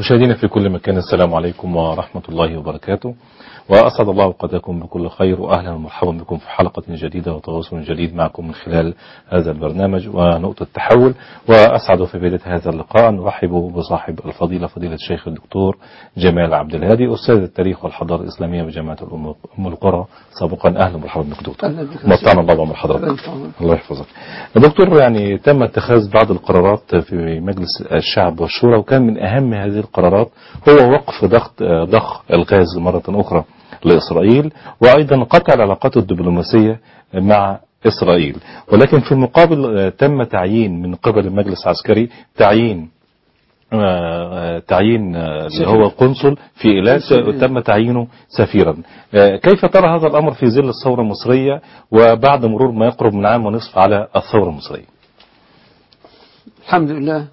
مشاهدينا في كل مكان السلام عليكم ورحمة الله وبركاته وأسعد الله أوقاتكم بكل خير وأهلا ومرحبا بكم في حلقة جديدة وتواصل جديد معكم من خلال هذا البرنامج ونقطة تحول وأسعد في بداية هذا اللقاء أن نرحب بصاحب الفضيلة فضيلة الشيخ الدكتور جمال عبد الهادي أستاذ التاريخ والحضارة الإسلامية بجامعة أم القرى سابقا أهلا ومرحبا بك دكتور مطعنا الله وعمر حضرتك الله يحفظك دكتور يعني تم اتخاذ بعض القرارات في مجلس الشعب والشورى وكان من أهم هذه القرارات هو وقف ضغط ضخ الغاز مرة أخرى لإسرائيل وأيضا قطع العلاقات الدبلوماسية مع إسرائيل ولكن في المقابل تم تعيين من قبل المجلس العسكري تعيين تعيين اللي هو القنصل في إيلات تم تعيينه سفيرا كيف ترى هذا الأمر في ظل الثورة المصرية وبعد مرور ما يقرب من عام ونصف على الثورة المصرية الحمد لله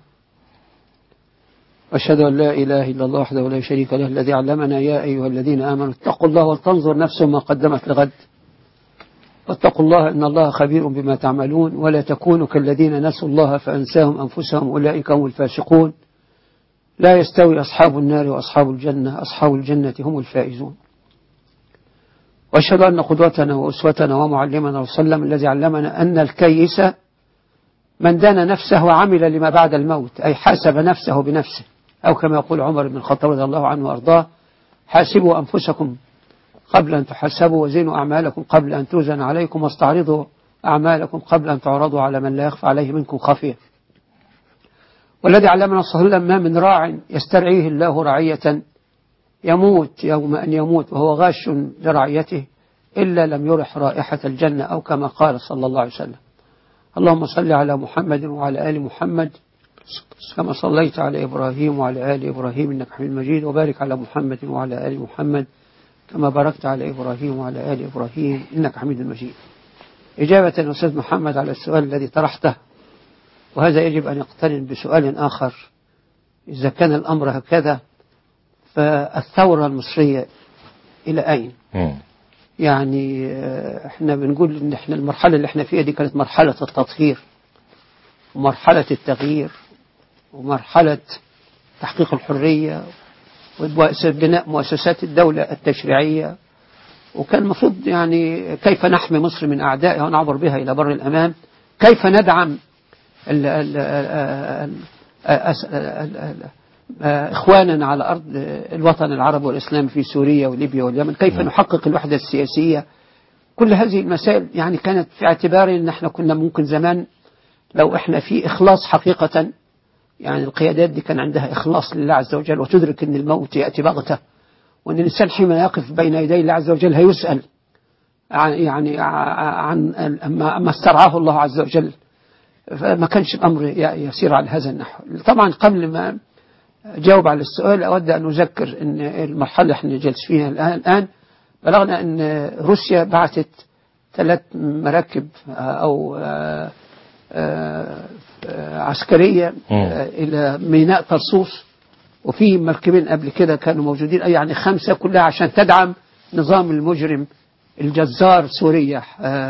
واشهد ان لا اله الا الله وحده لا شريك له الذي علمنا يا ايها الذين امنوا اتقوا الله ولتنظر نفس ما قدمت لغد واتقوا الله ان الله خبير بما تعملون ولا تكونوا كالذين نسوا الله فانساهم انفسهم اولئك هم الفاسقون لا يستوي اصحاب النار واصحاب الجنه اصحاب الجنه هم الفائزون واشهد ان قدوتنا واسوتنا ومعلمنا وسلم الذي علمنا ان الكيس من دان نفسه وعمل لما بعد الموت أي حاسب نفسه بنفسه أو كما يقول عمر بن الخطاب رضي الله عنه وأرضاه حاسبوا أنفسكم قبل أن تحاسبوا وزنوا أعمالكم قبل أن توزن عليكم واستعرضوا أعمالكم قبل أن تعرضوا على من لا يخفى عليه منكم خافية والذي علمنا صلى الله عليه وسلم ما من راع يسترعيه الله رعية يموت يوم أن يموت وهو غاش لرعيته إلا لم يرح رائحة الجنة أو كما قال صلى الله عليه وسلم اللهم صل على محمد وعلى آل محمد كما صليت على إبراهيم وعلى آل إبراهيم إنك حميد مجيد وبارك على محمد وعلى آل محمد كما باركت على إبراهيم وعلى آل إبراهيم إنك حميد مجيد إجابة أستاذ محمد على السؤال الذي طرحته وهذا يجب أن يقترن بسؤال آخر إذا كان الأمر هكذا فالثورة المصرية إلى أين؟ م. يعني احنا بنقول ان احنا المرحلة اللي احنا فيها دي كانت مرحلة التطهير ومرحلة التغيير ومرحلة تحقيق الحرية وبناء مؤسسات الدولة التشريعية وكان المفروض يعني كيف نحمي مصر من أعدائها ونعبر بها إلى بر الأمام كيف ندعم ال ال ال إخواننا على أرض الوطن العربي والإسلام في سوريا وليبيا واليمن كيف نحقق الوحدة السياسية كل هذه المسائل يعني كانت في اعتبار أن احنا كنا ممكن زمان لو احنا في إخلاص حقيقة يعني القيادات دي كان عندها إخلاص لله عز وجل وتدرك أن الموت يأتي بغتة وأن الإنسان حين يقف بين يدي الله عز وجل هيسأل عن يعني عن ما استرعاه الله عز وجل فما كانش الأمر يسير على هذا النحو طبعا قبل ما جاوب على السؤال أود أن أذكر أن المرحلة اللي احنا جالس فيها الآن بلغنا أن روسيا بعثت ثلاث مراكب أو عسكرية إلى ميناء طرسوس وفي مركبين قبل كده كانوا موجودين يعني خمسة كلها عشان تدعم نظام المجرم الجزار سوريا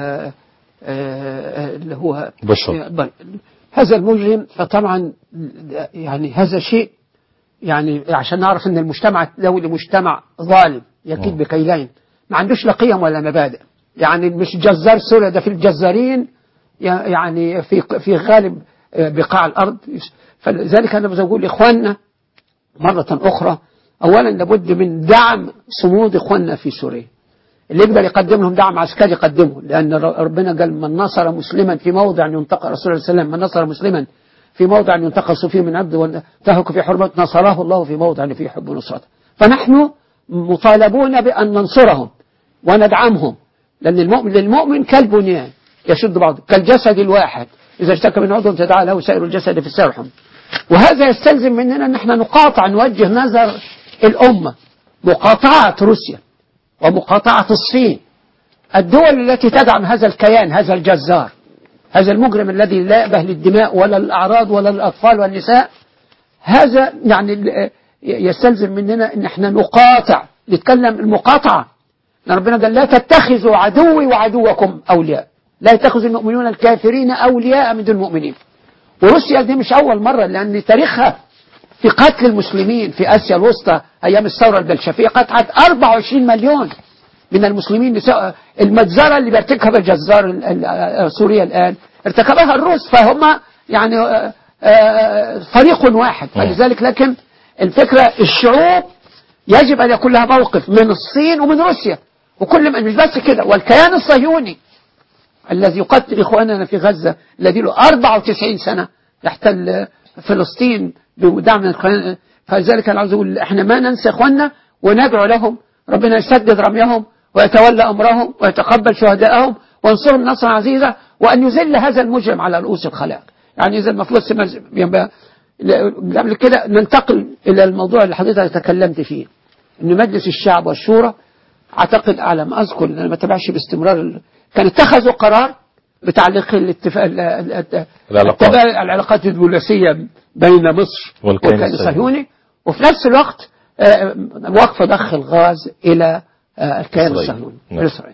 اللي هو بشر هذا المجرم فطبعا يعني هذا شيء يعني عشان نعرف ان المجتمع الدولي مجتمع ظالم يكيد بكيلين ما عندوش لا قيم ولا مبادئ يعني مش جزار سوريا ده في الجزارين يعني في في غالب بقاع الارض فلذلك انا بقول لاخواننا مره اخرى اولا لابد من دعم صمود اخواننا في سوريا اللي يقدر يقدم لهم دعم عسكري يقدمه لان ربنا قال من نصر مسلما في موضع ينتقى رسول الله صلى الله عليه وسلم من نصر مسلما في موضع ينتقص فيه من عبد وانتهك في حرمة نصره الله في موضع فيه يحب نصرته فنحن مطالبون بأن ننصرهم وندعمهم لأن المؤمن للمؤمن كالبنيان يشد بعض كالجسد الواحد إذا اشتكى من عضو تدعى له سائر الجسد في السرحم وهذا يستلزم مننا أن احنا نقاطع نوجه نظر الأمة مقاطعة روسيا ومقاطعة الصين الدول التي تدعم هذا الكيان هذا الجزار هذا المجرم الذي لا يأبه للدماء ولا الأعراض ولا الأطفال والنساء هذا يعني يستلزم مننا ان احنا نقاطع نتكلم المقاطعة لأن ربنا قال لا تتخذوا عدوي وعدوكم أولياء لا يتخذ المؤمنون الكافرين أولياء من دون المؤمنين وروسيا دي مش أول مرة لأن تاريخها في قتل المسلمين في آسيا الوسطى أيام الثورة البلشفية قطعت 24 مليون من المسلمين نساء المجزرة اللي بيرتكبها جزار ال- ال- سوريا الآن ارتكبها الروس فهم يعني آه، آه، فريق واحد فلذلك لكن الفكرة الشعوب يجب أن يكون لها موقف من الصين ومن روسيا وكل ما- مش بس كده والكيان الصهيوني الذي يقتل إخواننا في غزة الذي له 94 سنة يحتل فلسطين بدعم من القيان فلذلك أنا عاوز أقول إحنا ما ننسى إخواننا وندعو لهم ربنا يسدد رميهم ويتولى أمرهم ويتقبل شهدائهم وينصرهم نصرا عزيزا وأن يذل هذا المجرم على رؤوس الخلائق يعني إذا المفروض سمز- يبقى قبل كده ننتقل إلى الموضوع اللي حضرتك تكلمت فيه أن مجلس الشعب والشورى أعتقد على ما أذكر أنا ما تابعش باستمرار ال- كان اتخذوا قرار بتعليق الاتفاق ال- ال- ال- العلاقات. التبا- العلاقات الدبلوماسية بين مصر والكيان والكيان الصهيوني. الصهيوني وفي نفس الوقت آه، وقف ضخ الغاز إلى آه، الكيان إسرائيل. الصهيوني نعم. إسرائيل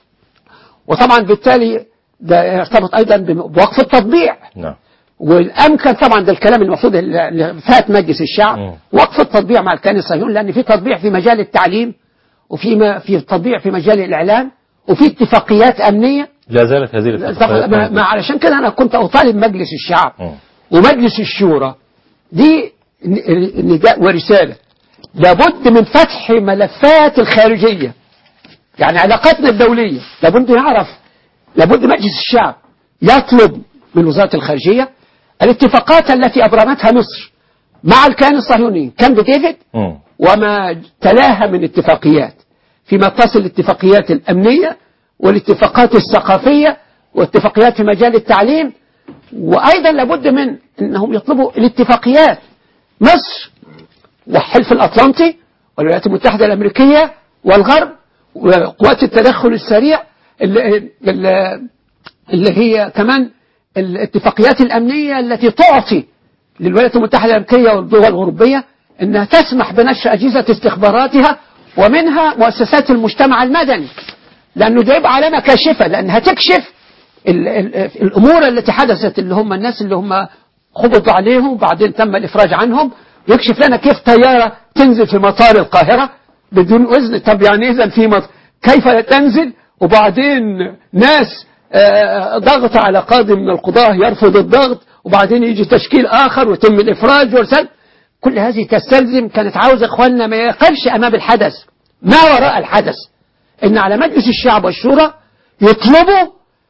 وطبعا بالتالي ده يرتبط أيضا بوقف التطبيع نعم والامكن طبعا ده الكلام المفروض اللي فات مجلس الشعب مم. وقف التطبيع مع الكيان الصهيوني لان في تطبيع في مجال التعليم وفي ما في تطبيع في مجال الاعلام وفي اتفاقيات امنيه لا زالت هذه طبعا الاتفاقيات ما ما علشان كده انا كنت اطالب مجلس الشعب مم. ومجلس الشورى دي ن- نداء ورساله لابد من فتح ملفات الخارجيه يعني علاقاتنا الدوليه لابد نعرف لابد مجلس الشعب يطلب من وزاره الخارجيه الاتفاقات التي ابرمتها مصر مع الكيان الصهيوني كامب ديفيد مم. وما تلاها من اتفاقيات فيما تصل الاتفاقيات الأمنية والاتفاقات الثقافية واتفاقيات في مجال التعليم وأيضا لابد من أنهم يطلبوا الاتفاقيات مصر والحلف الأطلنطي والولايات المتحدة الأمريكية والغرب وقوات التدخل السريع اللي, اللي اللي هي كمان الاتفاقيات الأمنية التي تعطي للولايات المتحدة الأمريكية والدول الأوروبية أنها تسمح بنشر أجهزة استخباراتها ومنها مؤسسات المجتمع المدني لأنه ده يبقى علامة كاشفة لأنها تكشف ال ال الأمور التي حدثت اللي هم الناس اللي هم قبضوا عليهم وبعدين تم الإفراج عنهم يكشف لنا كيف طيارة تنزل في مطار القاهرة بدون إذن طب يعني إذا في مط... كيف تنزل وبعدين ناس آه، ضغط على قاضي من القضاة يرفض الضغط وبعدين يجي تشكيل آخر ويتم الإفراج وارسال كل هذه تستلزم كانت عاوزة إخواننا ما يقفش أمام الحدث ما وراء الحدث إن على مجلس الشعب والشورى يطلبوا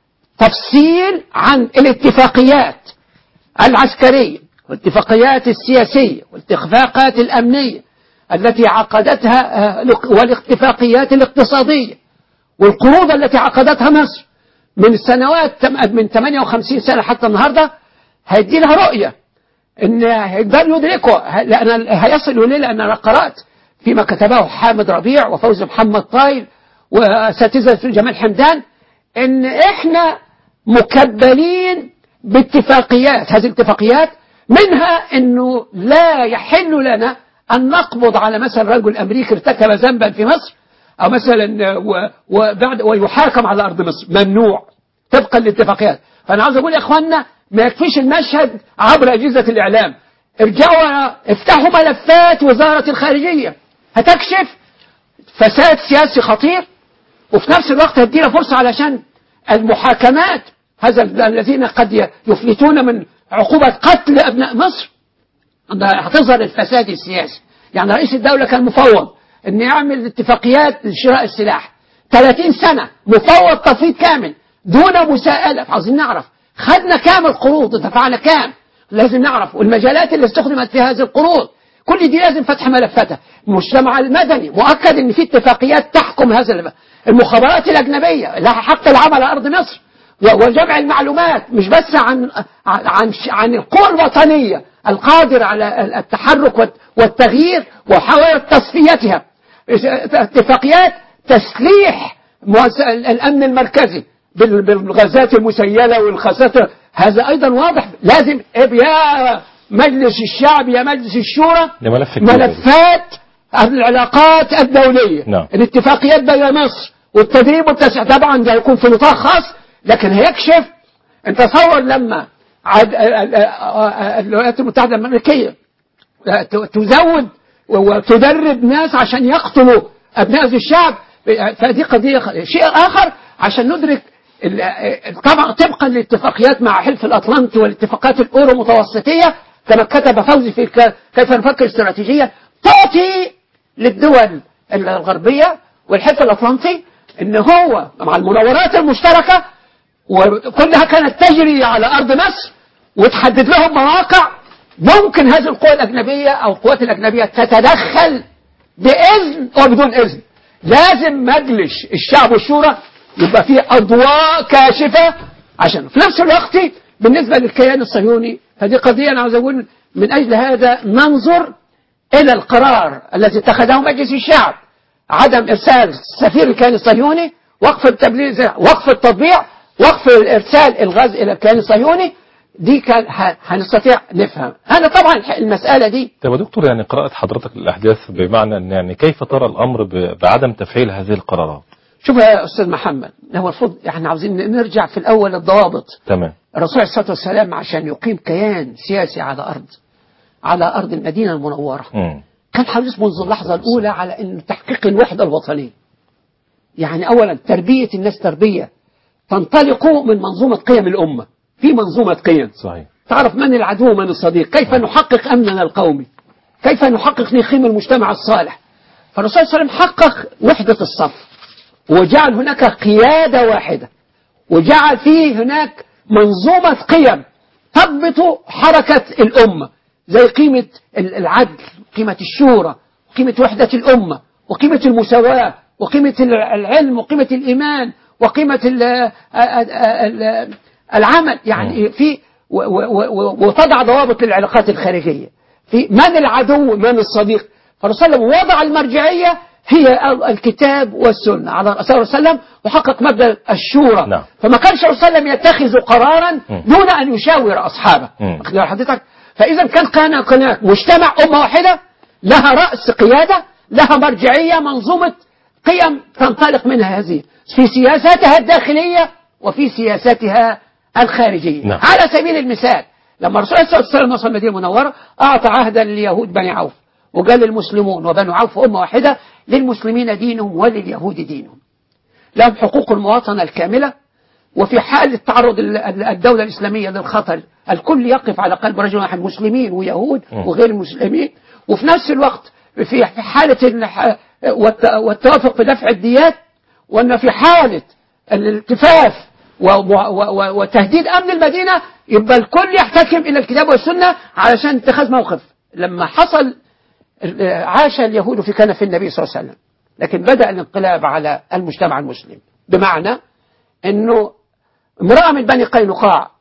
تفصيل عن الاتفاقيات العسكرية والاتفاقيات السياسية والاتفاقات الأمنية التي عقدتها آه، والاتفاقيات الاقتصادية والقروض التي عقدتها مصر من السنوات تم- من 58 سنة حتى النهاردة هيدي لها رؤية ان هيقدروا يدركوا ه- لان هيصلوا ليه لان انا قرات فيما كتبه حامد ربيع وفوزي محمد طايل واساتذه جمال حمدان ان احنا مكبلين باتفاقيات هذه الاتفاقيات منها انه لا يحل لنا ان نقبض على مثلا رجل امريكي ارتكب ذنبا في مصر او مثلا و- وبعد ويحاكم على ارض مصر ممنوع طبقا للاتفاقيات فانا عاوز اقول يا اخواننا ما يكفيش المشهد عبر اجهزه الاعلام ارجعوا افتحوا ملفات وزاره الخارجيه هتكشف فساد سياسي خطير وفي نفس الوقت هتدينا فرصه علشان المحاكمات هذا الذين قد يفلتون من عقوبه قتل ابناء مصر هتظهر الفساد السياسي يعني رئيس الدولة كان مفوض ان يعمل اتفاقيات لشراء السلاح 30 سنة مفوض تفويض كامل دون مساءلة عاوزين نعرف خدنا كام القروض دفعنا كام لازم نعرف والمجالات اللي استخدمت في هذه القروض كل دي لازم فتح ملفاتها المجتمع المدني مؤكد ان في اتفاقيات تحكم هذا الم- المخابرات الاجنبيه لها حق العمل على ارض مصر و- وجمع المعلومات مش بس عن عن عن, عن القوى الوطنيه القادره على التحرك والت- والتغيير وحاولة تصفيتها اتفاقيات تسليح مؤس- الامن المركزي بال- بالغازات المسيله والخاصات هذا ايضا واضح لازم يا مجلس الشعب يا مجلس الشورى ده ملف كبير. ملفات العلاقات الدوليه نعم. الاتفاقيات بين مصر والتدريب والتسع طبعا ده هيكون في نطاق خاص لكن هيكشف انت تصور لما عاد ال- ال- ال- الولايات المتحده الامريكيه تزود وتدرب ناس عشان يقتلوا أبناء هذا الشعب فدي قضية شيء آخر عشان ندرك ال- طبعا طبقا للاتفاقيات مع حلف الأطلنطي والاتفاقات الأورو متوسطية كما كتب فوزي في ك- كيف نفكر استراتيجيا تعطي للدول الغربية والحلف الأطلنطي ان هو مع المناورات المشتركة وكلها كانت تجري على أرض مصر وتحدد لهم مواقع ممكن هذه القوى الأجنبية أو القوات الأجنبية تتدخل بإذن وبدون إذن لازم مجلس الشعب والشورى يبقى فيه أضواء كاشفة عشان في نفس الوقت بالنسبة للكيان الصهيوني هذه قضية أنا عاوز أقول من أجل هذا ننظر إلى القرار الذي اتخذه مجلس الشعب عدم إرسال سفير الكيان الصهيوني وقف التبليغ وقف التطبيع وقف إرسال الغاز إلى الكيان الصهيوني دي كان ه- هنستطيع نفهم أنا طبعا المسألة دي طب يا دكتور يعني قراءة حضرتك للأحداث بمعنى أن يعني كيف ترى الأمر ب- بعدم تفعيل هذه القرارات شوف يا أستاذ محمد هو المفروض احنا عاوزين نرجع في الأول للضوابط تمام الرسول عليه الصلاة والسلام عشان يقيم كيان سياسي على أرض على أرض المدينة المنورة مم. كان حريص منذ اللحظة الأولى على أن تحقيق الوحدة الوطنية يعني أولا تربية الناس تربية تنطلق من منظومة قيم الأمة في منظومة قيم صحيح تعرف من العدو ومن الصديق كيف نحقق أمننا القومي كيف نحقق نخيم المجتمع الصالح فالرسول صلى الله عليه وسلم حقق وحدة الصف وجعل هناك قيادة واحدة وجعل فيه هناك منظومة قيم تضبط حركة الأمة زي قيمة ال- العدل قيمة الشورى قيمة وحدة الأمة وقيمة المساواة وقيمة ال- العلم وقيمة الإيمان وقيمة ال- ال- ال- العمل يعني في و- و- و- وتضع ضوابط للعلاقات الخارجية في من العدو من الصديق فالرسول صلى الله عليه وسلم وضع المرجعية هي ال- الكتاب والسنة على رسول الله صلى الله عليه وسلم وحقق مبدأ الشورى نعم. فما كانش الرسول صلى الله عليه وسلم يتخذ قرارا مم. دون أن يشاور أصحابه مم. واخد بال حضرتك فإذا كان كان هناك مجتمع أمة واحدة لها رأس قيادة لها مرجعية منظومة قيم تنطلق منها هذه في سياساتها الداخلية وفي سياساتها الخارجية نعم. على سبيل المثال لما الرسول صلى الله عليه وسلم وصل المدينة المنورة أعطى عهدا لليهود بني عوف وقال للمسلمون وبنو عوف أمة واحدة للمسلمين دينهم ولليهود دينهم لهم حقوق المواطنة الكاملة وفي حالة تعرض ال- ال- الدولة الإسلامية للخطر الكل يقف على قلب رجل واحد مسلمين ويهود م. وغير مسلمين وفي نفس الوقت في في حالة الح- والت- والتوافق في دفع الديات وأن في حالة الالتفاف و- و- و- وتهديد أمن المدينة يبقى الكل يحتكم إلى الكتاب والسنة علشان اتخاذ موقف لما حصل عاش اليهود في كنف النبي صلى الله عليه وسلم لكن بدأ الانقلاب على المجتمع المسلم بمعنى أنه امرأة من بني قينقاع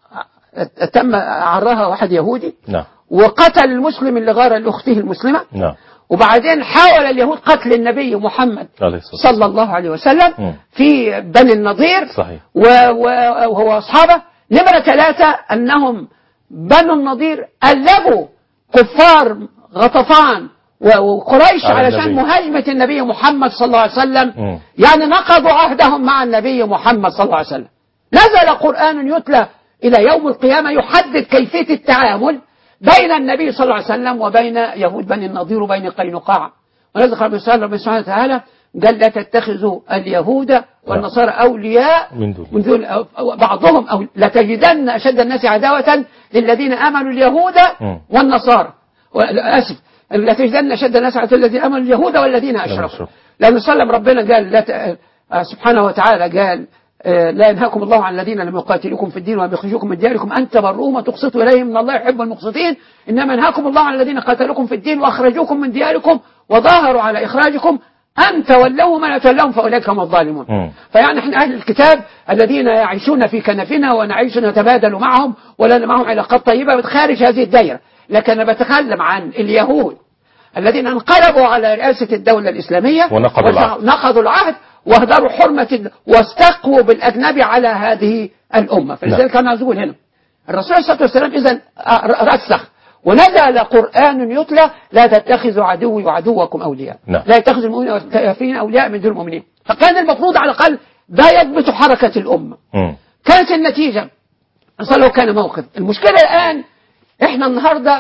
تم عرها واحد يهودي نعم وقتل المسلم اللي غار لأخته المسلمة نعم وبعدين حاول اليهود قتل النبي محمد عليه الصلاة والسلام صلى الله عليه وسلم مم. في بني النضير صحيح. و- و- وهو أصحابه نمرة ثلاثة أنهم بنو النضير ألبوا كفار غطفان و- وقريش على علشان النبي. مهاجمة النبي محمد صلى الله عليه وسلم مم. يعني نقضوا عهدهم مع النبي محمد صلى الله عليه وسلم نزل قرآن يتلى إلى يوم القيامة يحدد كيفية التعامل بين النبي صلى الله عليه وسلم وبين يهود بني النضير وبين قينقاع ونزل ربنا سبحانه وتعالى قال لا تتخذوا اليهود والنصارى أولياء من دون من دون أو- أو بعضهم أو لتجدن أشد الناس عداوة للذين آمنوا اليهود مم. والنصارى و- آسف لتجدن أشد الناس عداوة للذين آمنوا اليهود والذين أشركوا أشركوا. لأن صلى ربنا قال لا ت... آه، سبحانه وتعالى قال آه، لا ينهاكم الله عن الذين لم يقاتلوكم في الدين ولم يخرجوكم من دياركم أن تبروهم وتقسطوا إليهم إن الله يحب المقسطين إنما ينهاكم الله عن الذين قاتلوكم في الدين وأخرجوكم من دياركم وظاهروا على إخراجكم أن تولوا من تولوهم فأولئك هم الظالمون مم. فيعني احنا أهل الكتاب الذين يعيشون في كنفنا ونعيش نتبادل معهم ولنا معهم علاقات طيبة خارج هذه الدائرة لكن أنا بتكلم عن اليهود الذين انقلبوا على رئاسة الدولة الإسلامية ونقضوا العهد. نقضوا العهد واهدروا حرمة ال- واستقوا بالأجنبي على هذه الأمة فلذلك أنا أقول هنا الرسول صلى الله عليه وسلم إذا رسخ ونزل قرآن يتلى لا تتخذوا عدوي وعدوكم أولياء نعم. لا يتخذ المؤمنين والكافرين أولياء من دون المؤمنين فكان المفروض على الأقل ده يضبط حركة الأمة مم. كانت النتيجة صار له كان موقف المشكلة الآن احنا النهاردة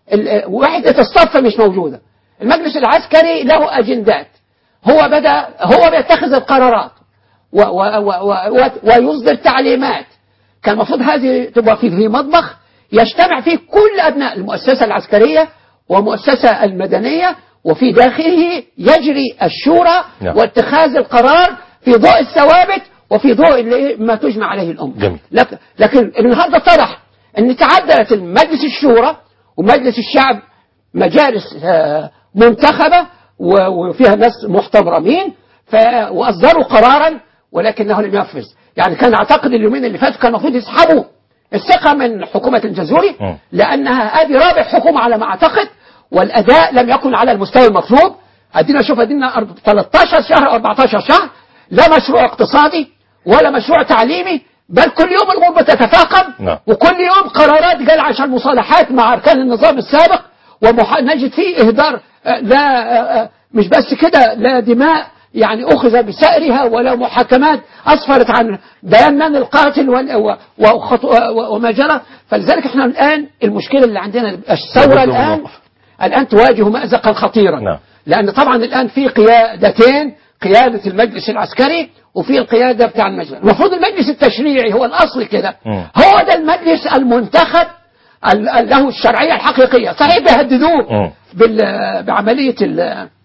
ال- وحدة الصف مش موجودة المجلس العسكري له أجندات هو بدأ هو بيتخذ القرارات و و و و و ويصدر تعليمات كان المفروض هذه تبقى في في مطبخ يجتمع فيه كل أبناء المؤسسة العسكرية ومؤسسة المدنية وفي داخله يجري الشورى نعم. واتخاذ القرار في ضوء الثوابت وفي ضوء اللي- ما تجمع عليه الأمة جميل. لكن, لكن النهارده اتضح ان تعدلت المجلس الشورى ومجلس الشعب مجالس آه، منتخبة و- وفيها ناس محترمين ف- وأصدروا قرارا ولكنه لم ينفذ يعني كان أعتقد اليومين اللي فاتوا كان المفروض يسحبوا الثقة من حكومة الجزوري مم. لأنها هذه رابع حكومة على ما أعتقد والأداء لم يكن على المستوى المطلوب أدينا شوف أدينا أرب- 13 شهر أو 14 شهر لا مشروع اقتصادي ولا مشروع تعليمي بل كل يوم الغربة تتفاقم نعم. وكل يوم قرارات جال عشان مصالحات مع أركان النظام السابق ونجد فيه إهدار آه، لا آه، آه، مش بس كده لا دماء يعني أخذ بسائرها ولا محاكمات أسفرت عن بيان من القاتل وال- و- وخط- و- وما جرى فلذلك احنا الآن المشكلة اللي عندنا الثورة لابد من الآن الموقف. الآن تواجه مأزقا خطيرا نعم. لأن طبعا الآن في قيادتين قيادة المجلس العسكري وفي القيادة بتاع المجلس المفروض المجلس التشريعي هو الأصل كده مم. هو ده المجلس المنتخب ال- ال- له الشرعية الحقيقية صحيح بيهددوه مم. بال- بعملية ال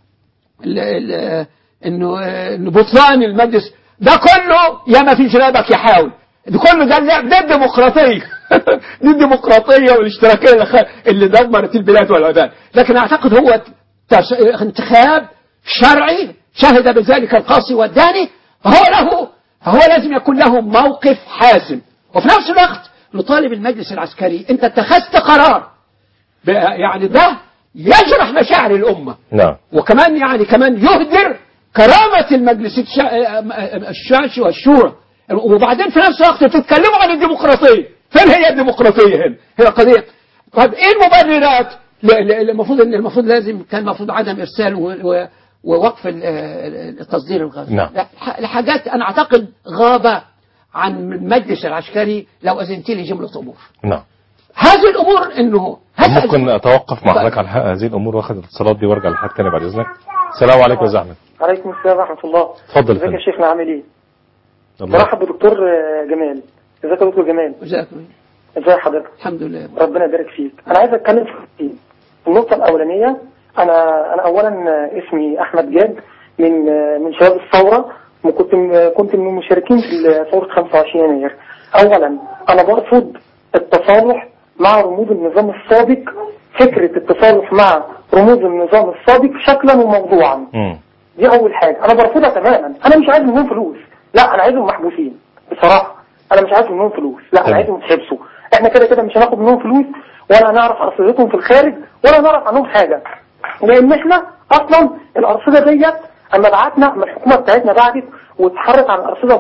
ال ال انه انه بطلان المجلس ده كله يا ما فيش رابك يحاول ده كله ده اللعب ده الديمقراطية دي الديمقراطية والاشتراكية اللي, خ... اللي دمرت البلاد والعباد لكن اعتقد هو تش... انتخاب شرعي شهد بذلك القاصي والداني فهو له هو لازم يكون له موقف حاسم وفي نفس الوقت نطالب المجلس العسكري انت اتخذت قرار ب- يعني ده يجرح مشاعر الامه نعم وكمان يعني كمان يهدر كرامة المجلس الشا- الشاشي والشورى وبعدين في نفس الوقت تتكلموا عن الديمقراطية فين هي الديمقراطية هنا هي قضية طب ايه المبررات ل- ل- المفروض ان المفروض لازم كان المفروض عدم ارسال و- و- ووقف ال- ال- التصدير الغازي نعم. لح- لحاجات انا اعتقد غابة عن المجلس العسكري لو اذنت لي جملة امور نعم هذه الامور انه هسأل- ممكن اتوقف مع حضرتك على هذه الامور واخد الاتصالات دي وارجع لحد تاني بعد اذنك السلام عليكم يا أستاذ احمد عليكم السلام ورحمة الله اتفضل يا ازيك يا فندم شيخنا عامل ايه؟ الله برحب بدكتور آه، جمال ازيك يا دكتور جمال جزاكم الله. ازي حضرتك الحمد لله ربنا يبارك فيك انا عايز اتكلم في حاجتين. النقطة الأولانية أنا أنا أولا آه، اسمي أحمد جاد من آه، من شباب الثورة وكنت م- كنت من المشاركين في ثورة 25 يناير أولا أنا برفض التصالح مع رموز النظام السابق فكرة التصالح مع رموز النظام السابق شكلا وموضوعا مم. دي اول حاجه انا برفضها تماما انا مش عايز منهم فلوس لا انا عايزهم محبوسين بصراحه انا مش عايز منهم فلوس لا تمام. انا عايزهم يتحبسوا احنا كده كده مش هناخد منهم فلوس ولا هنعرف ارصدتهم في الخارج ولا نعرف عنهم حاجه لان احنا اصلا الارصده ديت اما بعتنا اما الحكومه بتاعتنا بعتت واتحرت عن الارصده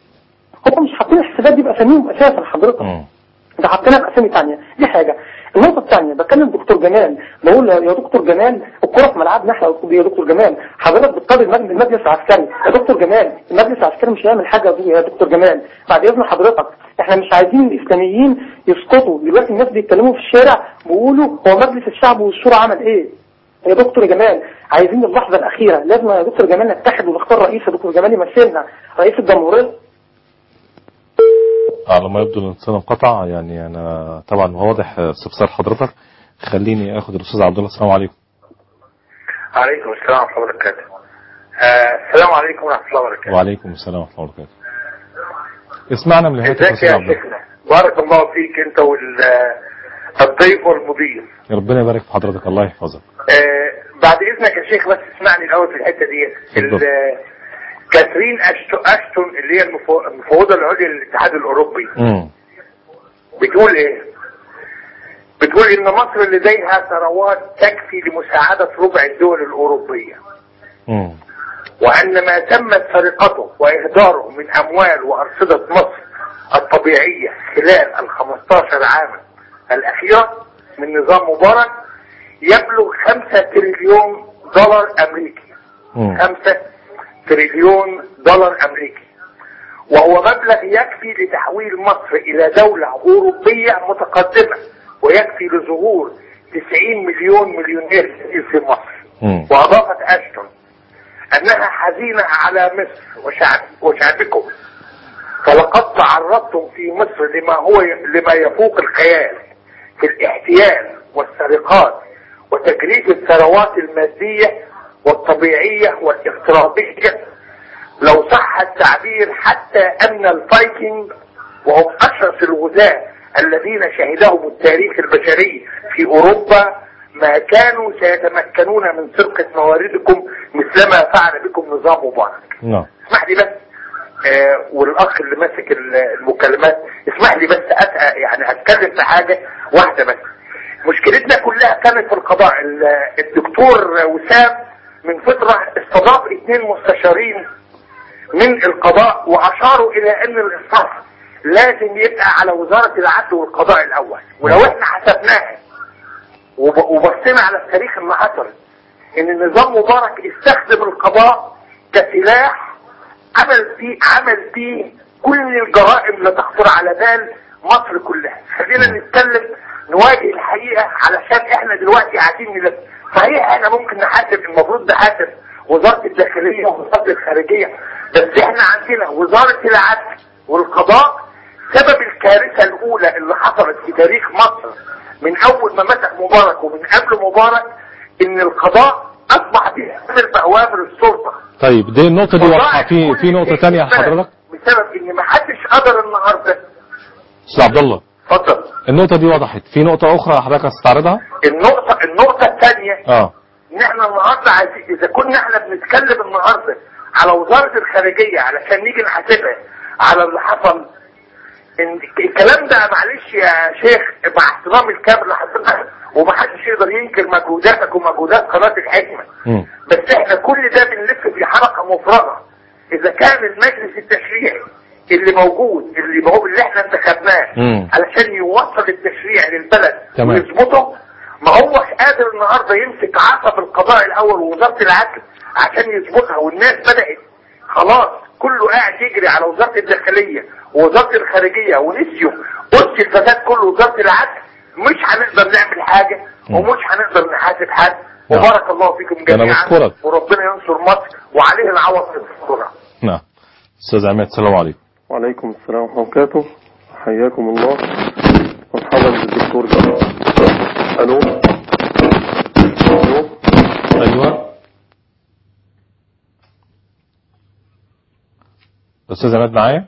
هم مش حاطين الحسابات دي باساميهم اساسا حضرتك مم. ده حطينا باسامي ثانيه دي حاجه النقطه الثانيه بكلم دكتور جمال بقول يا دكتور جمال الكره في ملعبنا احنا يا دكتور جمال حضرتك بتطالب المجلس المجلس العسكري يا دكتور جمال المجلس العسكري مش هيعمل حاجه يا دكتور جمال بعد اذن حضرتك احنا مش عايزين الاسلاميين يسقطوا دلوقتي الناس بيتكلموا في الشارع بيقولوا هو مجلس الشعب والشورى عمل ايه يا دكتور جمال عايزين اللحظه الاخيره لازم يا دكتور جمال نتحد ونختار رئيس يا دكتور جمال يمثلنا رئيس الجمهوريه على ما يبدو الاتصال انقطع يعني انا طبعا واضح استفسار حضرتك خليني اخد الاستاذ عبد الله السلام عليكم عليكم السلام ورحمة الله وبركاته. آه السلام عليكم ورحمة الله وبركاته. وعليكم السلام ورحمه الله وبركاته اسمعنا من الهاتف يا ازيك استاذ يا عبد الله شيخنا؟ بارك الله فيك انت والضيف والمضيف. ربنا يبارك في حضرتك الله يحفظك آه بعد اذنك يا شيخ بس اسمعني الاول في الحتة دي. اتفضل. ال- كاترين أشتو أشتون اللي هي المفو- المفوضة العليا للاتحاد الأوروبي امم بتقول إيه؟ بتقول إن مصر لديها ثروات تكفي لمساعدة ربع الدول الأوروبية. امم وأن ما تمت سرقته وإهداره من أموال وأرصدة مصر الطبيعية خلال ال 15 عاما الأخيرة من نظام مبارك يبلغ 5 تريليون دولار أمريكي امم 5 تريليون دولار أمريكي وهو مبلغ يكفي لتحويل مصر إلى دولة أوروبية متقدمة ويكفي لظهور 90 مليون مليونير في مصر مم. وأضافت أشتون أنها حزينة على مصر وشعب وشعبكم فلقد تعرضتم في مصر لما هو لما يفوق الخيال في الاحتيال والسرقات وتجريد الثروات المادية والطبيعية والافتراضية لو صح التعبير حتى أن الفايكنج وهم أشرس الغزاة الذين شهدهم التاريخ البشري في أوروبا ما كانوا سيتمكنون من سرقة مواردكم مثلما فعل بكم نظام مبارك نعم اسمح لي بس آه والاخ اللي ماسك ال- المكالمات اسمح لي بس أت... يعني هتكلم في حاجه واحده بس مشكلتنا كلها كانت في القضاء ال- الدكتور وسام من فتره استضاف اثنين مستشارين من القضاء واشاروا الى ان الاصلاح لازم يبقى على وزاره العدل والقضاء الاول ولو احنا حسبناها وب- وبصينا على التاريخ اللي حصل ان نظام مبارك استخدم القضاء كسلاح عمل فيه عمل فيه كل الجرائم اللي تخطر على بال مصر كلها خلينا نتكلم نواجه الحقيقة علشان احنا دلوقتي قاعدين نلف صحيح احنا ممكن نحاسب المفروض نحاسب وزارة الداخلية ووزارة الخارجية بس احنا عندنا وزارة العدل والقضاء سبب الكارثة الاولى اللي حصلت في تاريخ مصر من اول ما مسك مبارك ومن قبل مبارك ان القضاء اصبح بيعمل باوامر السلطة طيب دي النقطة دي واضحة في والله في كل نقطة شيء تانية بسبب- حضرتك بسبب ان ما حدش قدر النهارده أستاذ عبد الله اتفضل النقطة دي وضحت في نقطة أخرى حضرتك هتستعرضها النقطة النقطة الثانية اه ان احنا النهارده عايزين اذا كنا احنا بنتكلم النهارده على وزارة الخارجية علشان نيجي نحاسبها على اللي حصل ان الكلام ده معلش يا شيخ مع احترامي الكامل لحضرتك ومحدش يقدر ينكر مجهوداتك ومجهودات قناة الحكمة مم. بس احنا كل ده بنلف في حلقة مفرغة اذا كان المجلس التشريعي اللي موجود اللي هو اللي احنا انتخبناه مم. علشان يوصل التشريع للبلد تمام. ويظبطه ما هوش قادر النهارده يمسك عصب القضاء الاول ووزاره العدل عشان يظبطها والناس بدات خلاص كله قاعد يجري على وزاره الداخليه ووزاره الخارجيه ونسيوا قدس الفساد كله وزاره العدل مش هنقدر نعمل حاجه مم. ومش هنقدر نحاسب حد نعم. وبارك الله فيكم أنا جميعا بشكرك. وربنا ينصر مصر وعليه العوض في الصوره نعم أستاذ عماد السلام عليكم وعليكم السلام ورحمة الله وبركاته حياكم الله مرحبا بالدكتور جمال ألو ألو أيوة أستاذ عماد معايا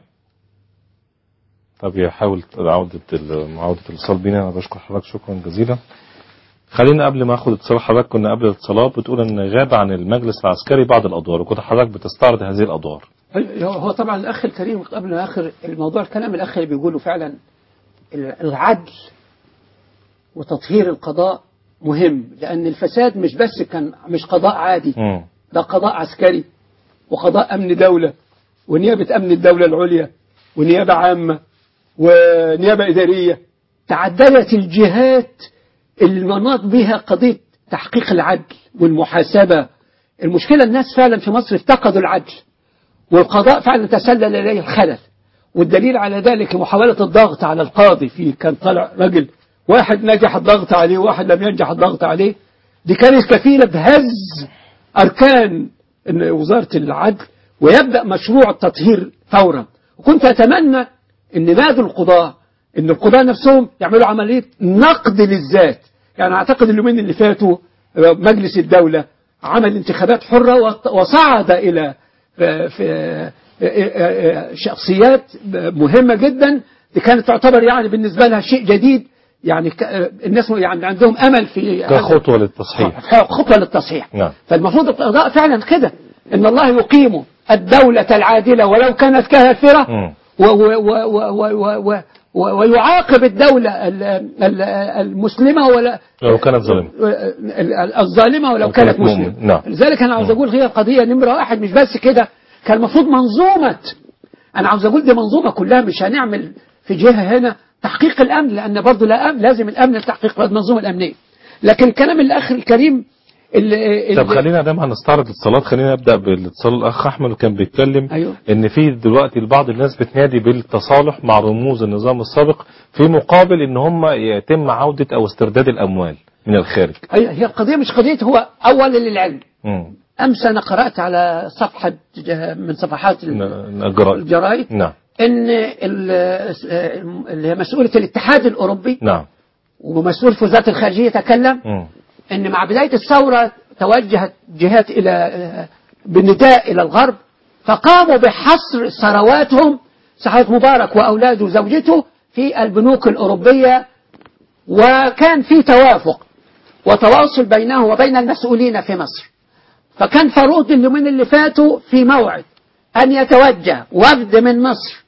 طب يحاول عودة ال- عودة الاتصال بينا أنا بشكر حضرتك شكرا جزيلا خلينا قبل ما اخد اتصال حضرتك كنا قبل الاتصالات بتقول ان غاب عن المجلس العسكري بعض الادوار وكنت حضرتك بتستعرض هذه الادوار هو هو طبعا الاخ الكريم قبل ما اخر الموضوع الكلام الاخ اللي بيقوله فعلا العدل وتطهير القضاء مهم لان الفساد مش بس كان مش قضاء عادي مم. ده قضاء عسكري وقضاء امن دوله ونيابه امن الدوله العليا ونيابه عامه ونيابه اداريه تعددت الجهات اللي المناط بها قضيه تحقيق العدل والمحاسبه المشكله الناس فعلا في مصر افتقدوا العدل والقضاء فعلا تسلل إليه الخلل والدليل على ذلك محاولة الضغط على القاضي في كان طلع رجل واحد نجح الضغط عليه وواحد لم ينجح الضغط عليه دي كانت كفيلة بهز أركان إن وزارة العدل ويبدأ مشروع التطهير فورا وكنت أتمنى إن نادوا القضاة إن القضاة نفسهم يعملوا عملية نقد للذات يعني أعتقد اليومين اللي فاتوا مجلس الدولة عمل انتخابات حرة وط- وصعد إلى في شخصيات مهمة جدا دي كانت تعتبر يعني بالنسبة لها شيء جديد يعني ك- الناس يعني عندهم أمل في هذا- كخطوة للتصحيح خطوة للتصحيح نعم. فالمفروض القضاء فعلا كده ان الله يقيم الدولة العادلة ولو كانت كافرة مم. و و و و و و و و ويعاقب الدولة ال- ال- المسلمة ولا لو كانت ظالمة ال- ال- الظالمة ولو لو كانت كانت مسلمة مؤمنة. نعم. لذلك أنا عاوز أقول هي القضية نمرة واحد مش بس كده كان المفروض منظومة أنا عاوز أقول دي منظومة كلها مش هنعمل في جهة هنا تحقيق الأمن لأن برضه لا أمن لازم الأمن لتحقيق المنظومة الأمنية لكن كلام الأخ الكريم اللي طب خلينا دام هنستعرض الاتصالات خلينا نبدا بالاتصال الاخ احمد اللي كان بيتكلم أيوه. ان في دلوقتي بعض الناس بتنادي بالتصالح مع رموز النظام السابق في مقابل ان هم يتم عوده او استرداد الاموال من الخارج هي هي القضية مش قضية هو أولا للعلم مم. أمس أنا قرأت على صفحة ج- من صفحات ال- ن- الجرائد الجرائد نعم ان ال- اللي هي مسؤولة الاتحاد الأوروبي نعم ومسؤول في وزارة الخارجية تكلم مم. ان مع بداية الثورة توجهت جهات الى بالنداء الى الغرب فقاموا بحصر ثرواتهم ثروات مبارك واولاده وزوجته في البنوك الاوروبيه وكان في توافق وتواصل بينه وبين المسؤولين في مصر فكان فاروق اليومين اللي فاتوا في موعد ان يتوجه وفد من مصر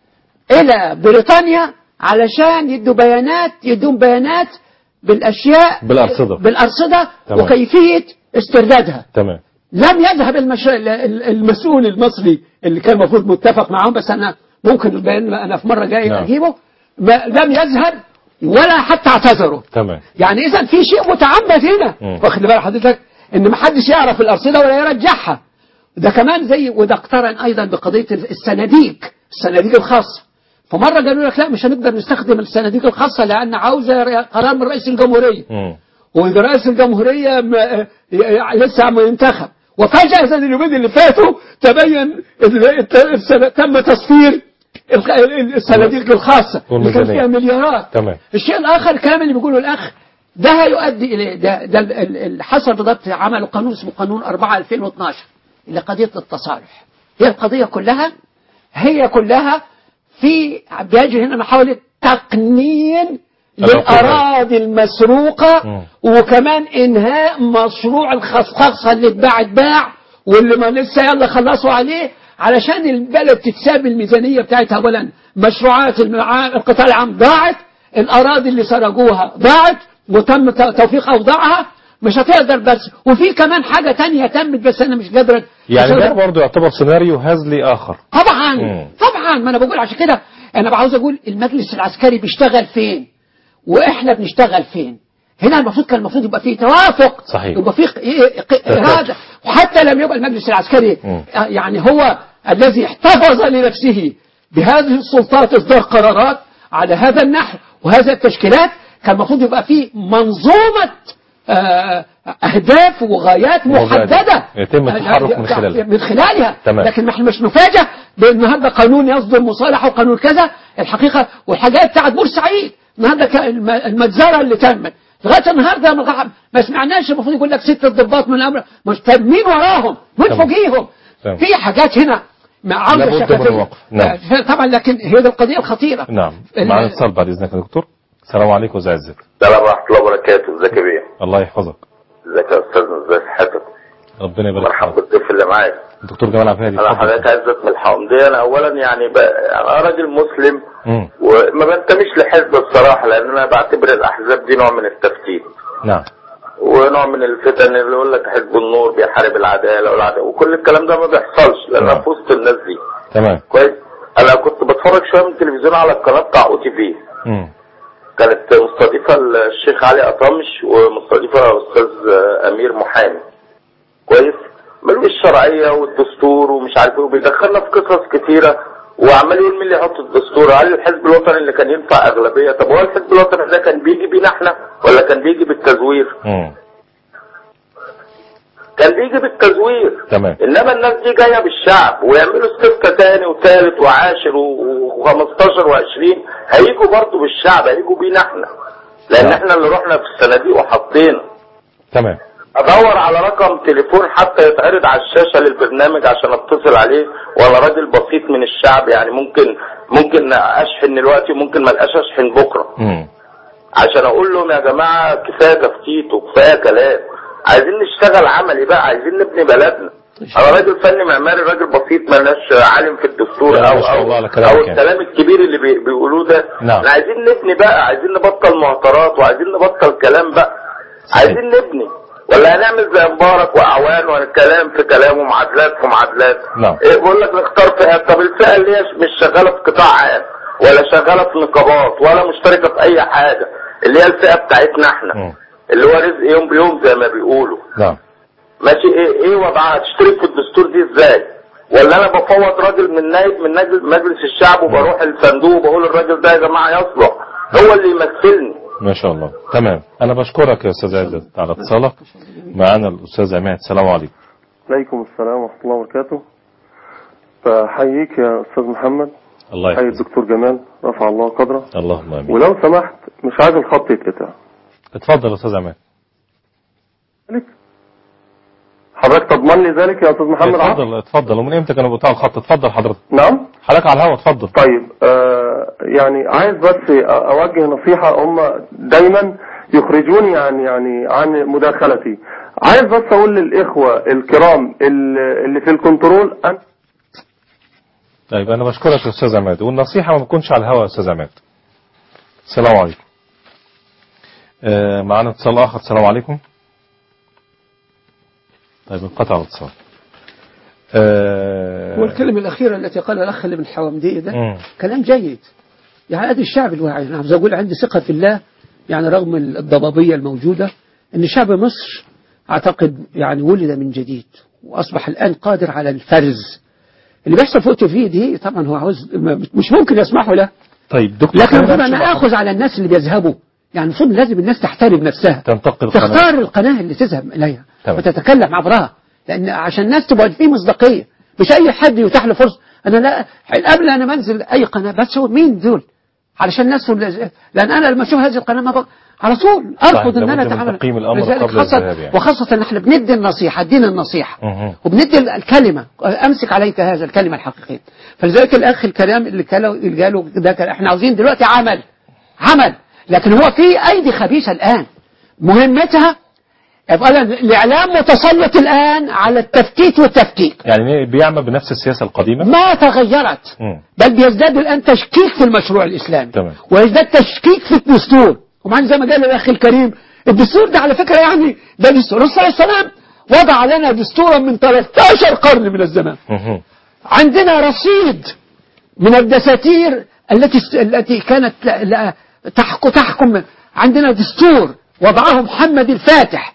الى بريطانيا علشان يدوا بيانات يدون بيانات بالاشياء بالأرصدة. بالارصده تمام. وكيفيه استردادها تمام لم يذهب المش... ال- ال- المسؤول المصري اللي كان المفروض متفق معهم بس انا ممكن البيان انا في مره جاي نعم. اجيبه ما لم يذهب ولا حتى اعتذروا تمام يعني اذا في شيء متعمد هنا مم. واخد بال حضرتك ان ما حدش يعرف الارصده ولا يرجعها ده كمان زي وده اقترن ايضا بقضيه الصناديق الصناديق الخاصه فمره قالوا لك لا مش هنقدر نستخدم الصناديق الخاصه لان عاوزه قرار من رئيس الجمهوريه مم. ورئيس الجمهورية م- لسه عم ينتخب وفجأة اليومين اللي فاتوا تبين ال- الت- السنة- تم تصفير الخ- ال- الصناديق الخاصة اللي كان والميزانية. فيها مليارات تمام. الشيء الآخر الكلام اللي بيقوله الأخ ده هيؤدي إلى ده, ده ال- ال- ال- حصل بالضبط عملوا قانون اسمه قانون 4 2012 اللي قضية التصالح هي القضية كلها هي كلها في بيجري هنا محاولة تقنين العقوبات. للأراضي المسروقة مم. وكمان إنهاء مشروع الخصخصة اللي اتباع اتباع واللي ما لسه يلا خلصوا عليه علشان البلد تتساب الميزانية بتاعتها أولا مشروعات المع- القطاع العام ضاعت الأراضي اللي سرقوها ضاعت وتم ت- توفيق أوضاعها مش هتقدر بس وفي كمان حاجة تانية تمت بس أنا مش قادر يعني مش ده قادر- برضه يعتبر سيناريو هزلي آخر طبعا مم. طبعا ما انا بقول عشان كده انا عاوز اقول المجلس العسكري بيشتغل فين واحنا بنشتغل فين هنا المفروض كان المفروض يبقى فيه توافق صحيح. يبقى فيه إيه- إيه- اراده وحتى لم يبقى المجلس العسكري مم. آه، يعني هو الذي احتفظ لنفسه بهذه السلطات اصدار قرارات على هذا النحو وهذه التشكيلات كان المفروض يبقى فيه منظومه آه، اهداف وغايات مبادئ. محدده يتم التحرك من خلالها. من خلالها تمام. لكن ما احنا مش نفاجئ بالنهارده قانون يصدر مصالحه وقانون كذا الحقيقه والحاجات بتاعت بورسعيد النهارده ك- الم- المجزره اللي تمت لغايه النهارده ما ما سمعناش المفروض يقول لك ست ضباط من الامر مش طب مين وراهم؟ مين تمام. فوقيهم؟ تمام. في حاجات هنا مع عودة لابد من شفتين. الوقف. نعم. آه، طبعا لكن هي دي القضيه الخطيره نعم ال- معنا اتصال بعد إذنك يا دكتور السلام عليكم ازي عزك السلام ورحمة الله وبركاته ازيك يا بيه الله يحفظك ازيك يا استاذنا ازي صحتك ربنا يبارك مرحبا فيك بالضيف اللي معايا دكتور جمال عبد الهادي انا اتفضل. حضرتك عزت من الحومدية انا اولا يعني ب... انا راجل مسلم مم. وما بنتميش لحزب بصراحة لان انا بعتبر الاحزاب دي نوع من التفتيت نعم ونوع من الفتن اللي يقول لك حزب النور بيحارب العدالة والعدالة وكل الكلام ده ما بيحصلش لان انا نعم. في وسط الناس دي تمام كويس انا كنت بتفرج شوية من التلفزيون على القناة بتاع او تي في مم. كانت مستضيفة الشيخ علي أطمش ومستضيفة أستاذ أمير محامي كويس ملوش الشرعية والدستور ومش عارف ايه وبيدخلنا في قصص كتيرة وعمال يقول مين اللي يحط الدستور هل الحزب الوطني اللي كان ينفع أغلبية طب هو الحزب الوطني ده كان بيجي بينا احنا ولا كان بيجي بالتزوير مم. كان بيجي بالتزوير تمام انما الناس دي جايه بالشعب ويعملوا استفتاء تاني وثالث وعاشر و15 و20 هيجوا برضه بالشعب هيجوا بينا احنا لان نعم. احنا اللي رحنا في الصناديق وحطينا تمام ادور على رقم تليفون حتى يتعرض على الشاشه للبرنامج عشان اتصل عليه وانا راجل بسيط من الشعب يعني ممكن ممكن اشحن دلوقتي وممكن ما القاش اشحن بكره مم. عشان اقول لهم يا جماعه كفايه تفتيت وكفايه كلام عايزين نشتغل عملي بقى عايزين نبني بلدنا انا راجل فني معماري راجل بسيط مالناش عالم في الدستور لا، او ما شاء او, الله على أو كلامك يعني. الكلام الكبير اللي بي- بيقولوه ده نعم. احنا عايزين نبني بقى عايزين نبطل مهاترات وعايزين نبطل كلام بقى صحيح. عايزين نبني ولا هنعمل زي مبارك واعوان والكلام في كلام ومعادلات في معادلات نعم. ايه بقول لك نختار فئه طب الفئه اللي هي مش شغاله في قطاع عام ولا شغاله في نقابات ولا مشتركه في اي حاجه اللي هي الفئه بتاعتنا احنا مم. اللي هو رزق يوم بيوم زي ما بيقولوا نعم ماشي ايه ايه وضعها تشترك في الدستور دي ازاي ولا انا بفوض راجل من نائب من نجل- مجلس الشعب وبروح الصندوق وبقول الراجل ده يا جماعه يصلح هو اللي يمثلني ما شاء الله تمام انا بشكرك يا استاذ عزت على اتصالك معانا الاستاذ عماد السلام عليكم عليكم السلام ورحمة الله وبركاته فحييك يا أستاذ محمد الله حي يحفظك الدكتور جمال رفع الله قدره اللهم امين ولو سمحت مش عايز الخط يتقطع اتفضل يا استاذ عماد ذلك حضرتك تضمن لي ذلك يا أستاذ محمد عاطف اتفضل اتفضل ومن امتى كانوا بتاع الخط اتفضل حضرتك نعم حضرتك على الهواء اتفضل طيب آه يعني عايز بس أوجه نصيحة هم دايما يخرجوني عن يعني عن مداخلتي عايز بس أقول للإخوة الكرام اللي اللي في الكنترول أن طيب انا بشكرك يا استاذ عماد والنصيحه ما بتكونش على الهواء يا استاذ عماد السلام عليكم آه معانا اتصال اخر السلام عليكم طيب انقطع الاتصال آه والكلمة الأخيرة التي قالها الأخ اللي من حوامدية ده مم. كلام جيد يعني هذا الشعب الواعي أنا عاوز أقول عندي ثقة في الله يعني رغم الضبابية الموجودة أن شعب مصر أعتقد يعني ولد من جديد وأصبح الآن قادر على الفرز اللي بيحصل فوق فيه دي طبعا هو عاوز مش ممكن يسمحوا له طيب دكتور لكن خلينا المفروض أنا نمشي مع- آخذ على الناس اللي بيذهبوا يعني المفروض لازم الناس تحترم نفسها تنتقل القناة. تختار القناة اللي تذهب إليها تمام. وتتكلم عبرها لأن عشان الناس تبقى فيه مصداقية مش أي حد يتاح له فرصة أنا لا قبل أنا منزل أي قناة بس هو مين دول علشان الناس لأن أنا لما أشوف هذه القناة ما بق... على طول أرفض إن أنا لابد من أتعامل تقييم الأمر لذلك قبل خاصة الذهاب يعني. وخاصة إن إحنا بندي النصيحة دين النصيحة مهم. وبندي الكلمة أمسك عليك هذا الكلمة الحقيقية فلذلك الأخ الكلام اللي قاله اللي قاله ده كان- إحنا عاوزين دلوقتي عمل عمل لكن هو في أيدي خبيثة الآن مهمتها يبقى لأن الإعلام متسلط الآن على التفتيت والتفكيك يعني بيعمل بنفس السياسة القديمة ما تغيرت مم. بل بيزداد الآن تشكيك في المشروع الإسلامي تمام. ويزداد تشكيك في الدستور ومع زي ما قال الأخ الكريم الدستور ده على فكرة يعني ده دستور الرسول صلى الله عليه وسلم وضع لنا دستورا من 13 قرن من الزمان مهم. عندنا رصيد من الدساتير التي التي كانت لا- لا- تحكم تحكم عندنا دستور وضعه محمد الفاتح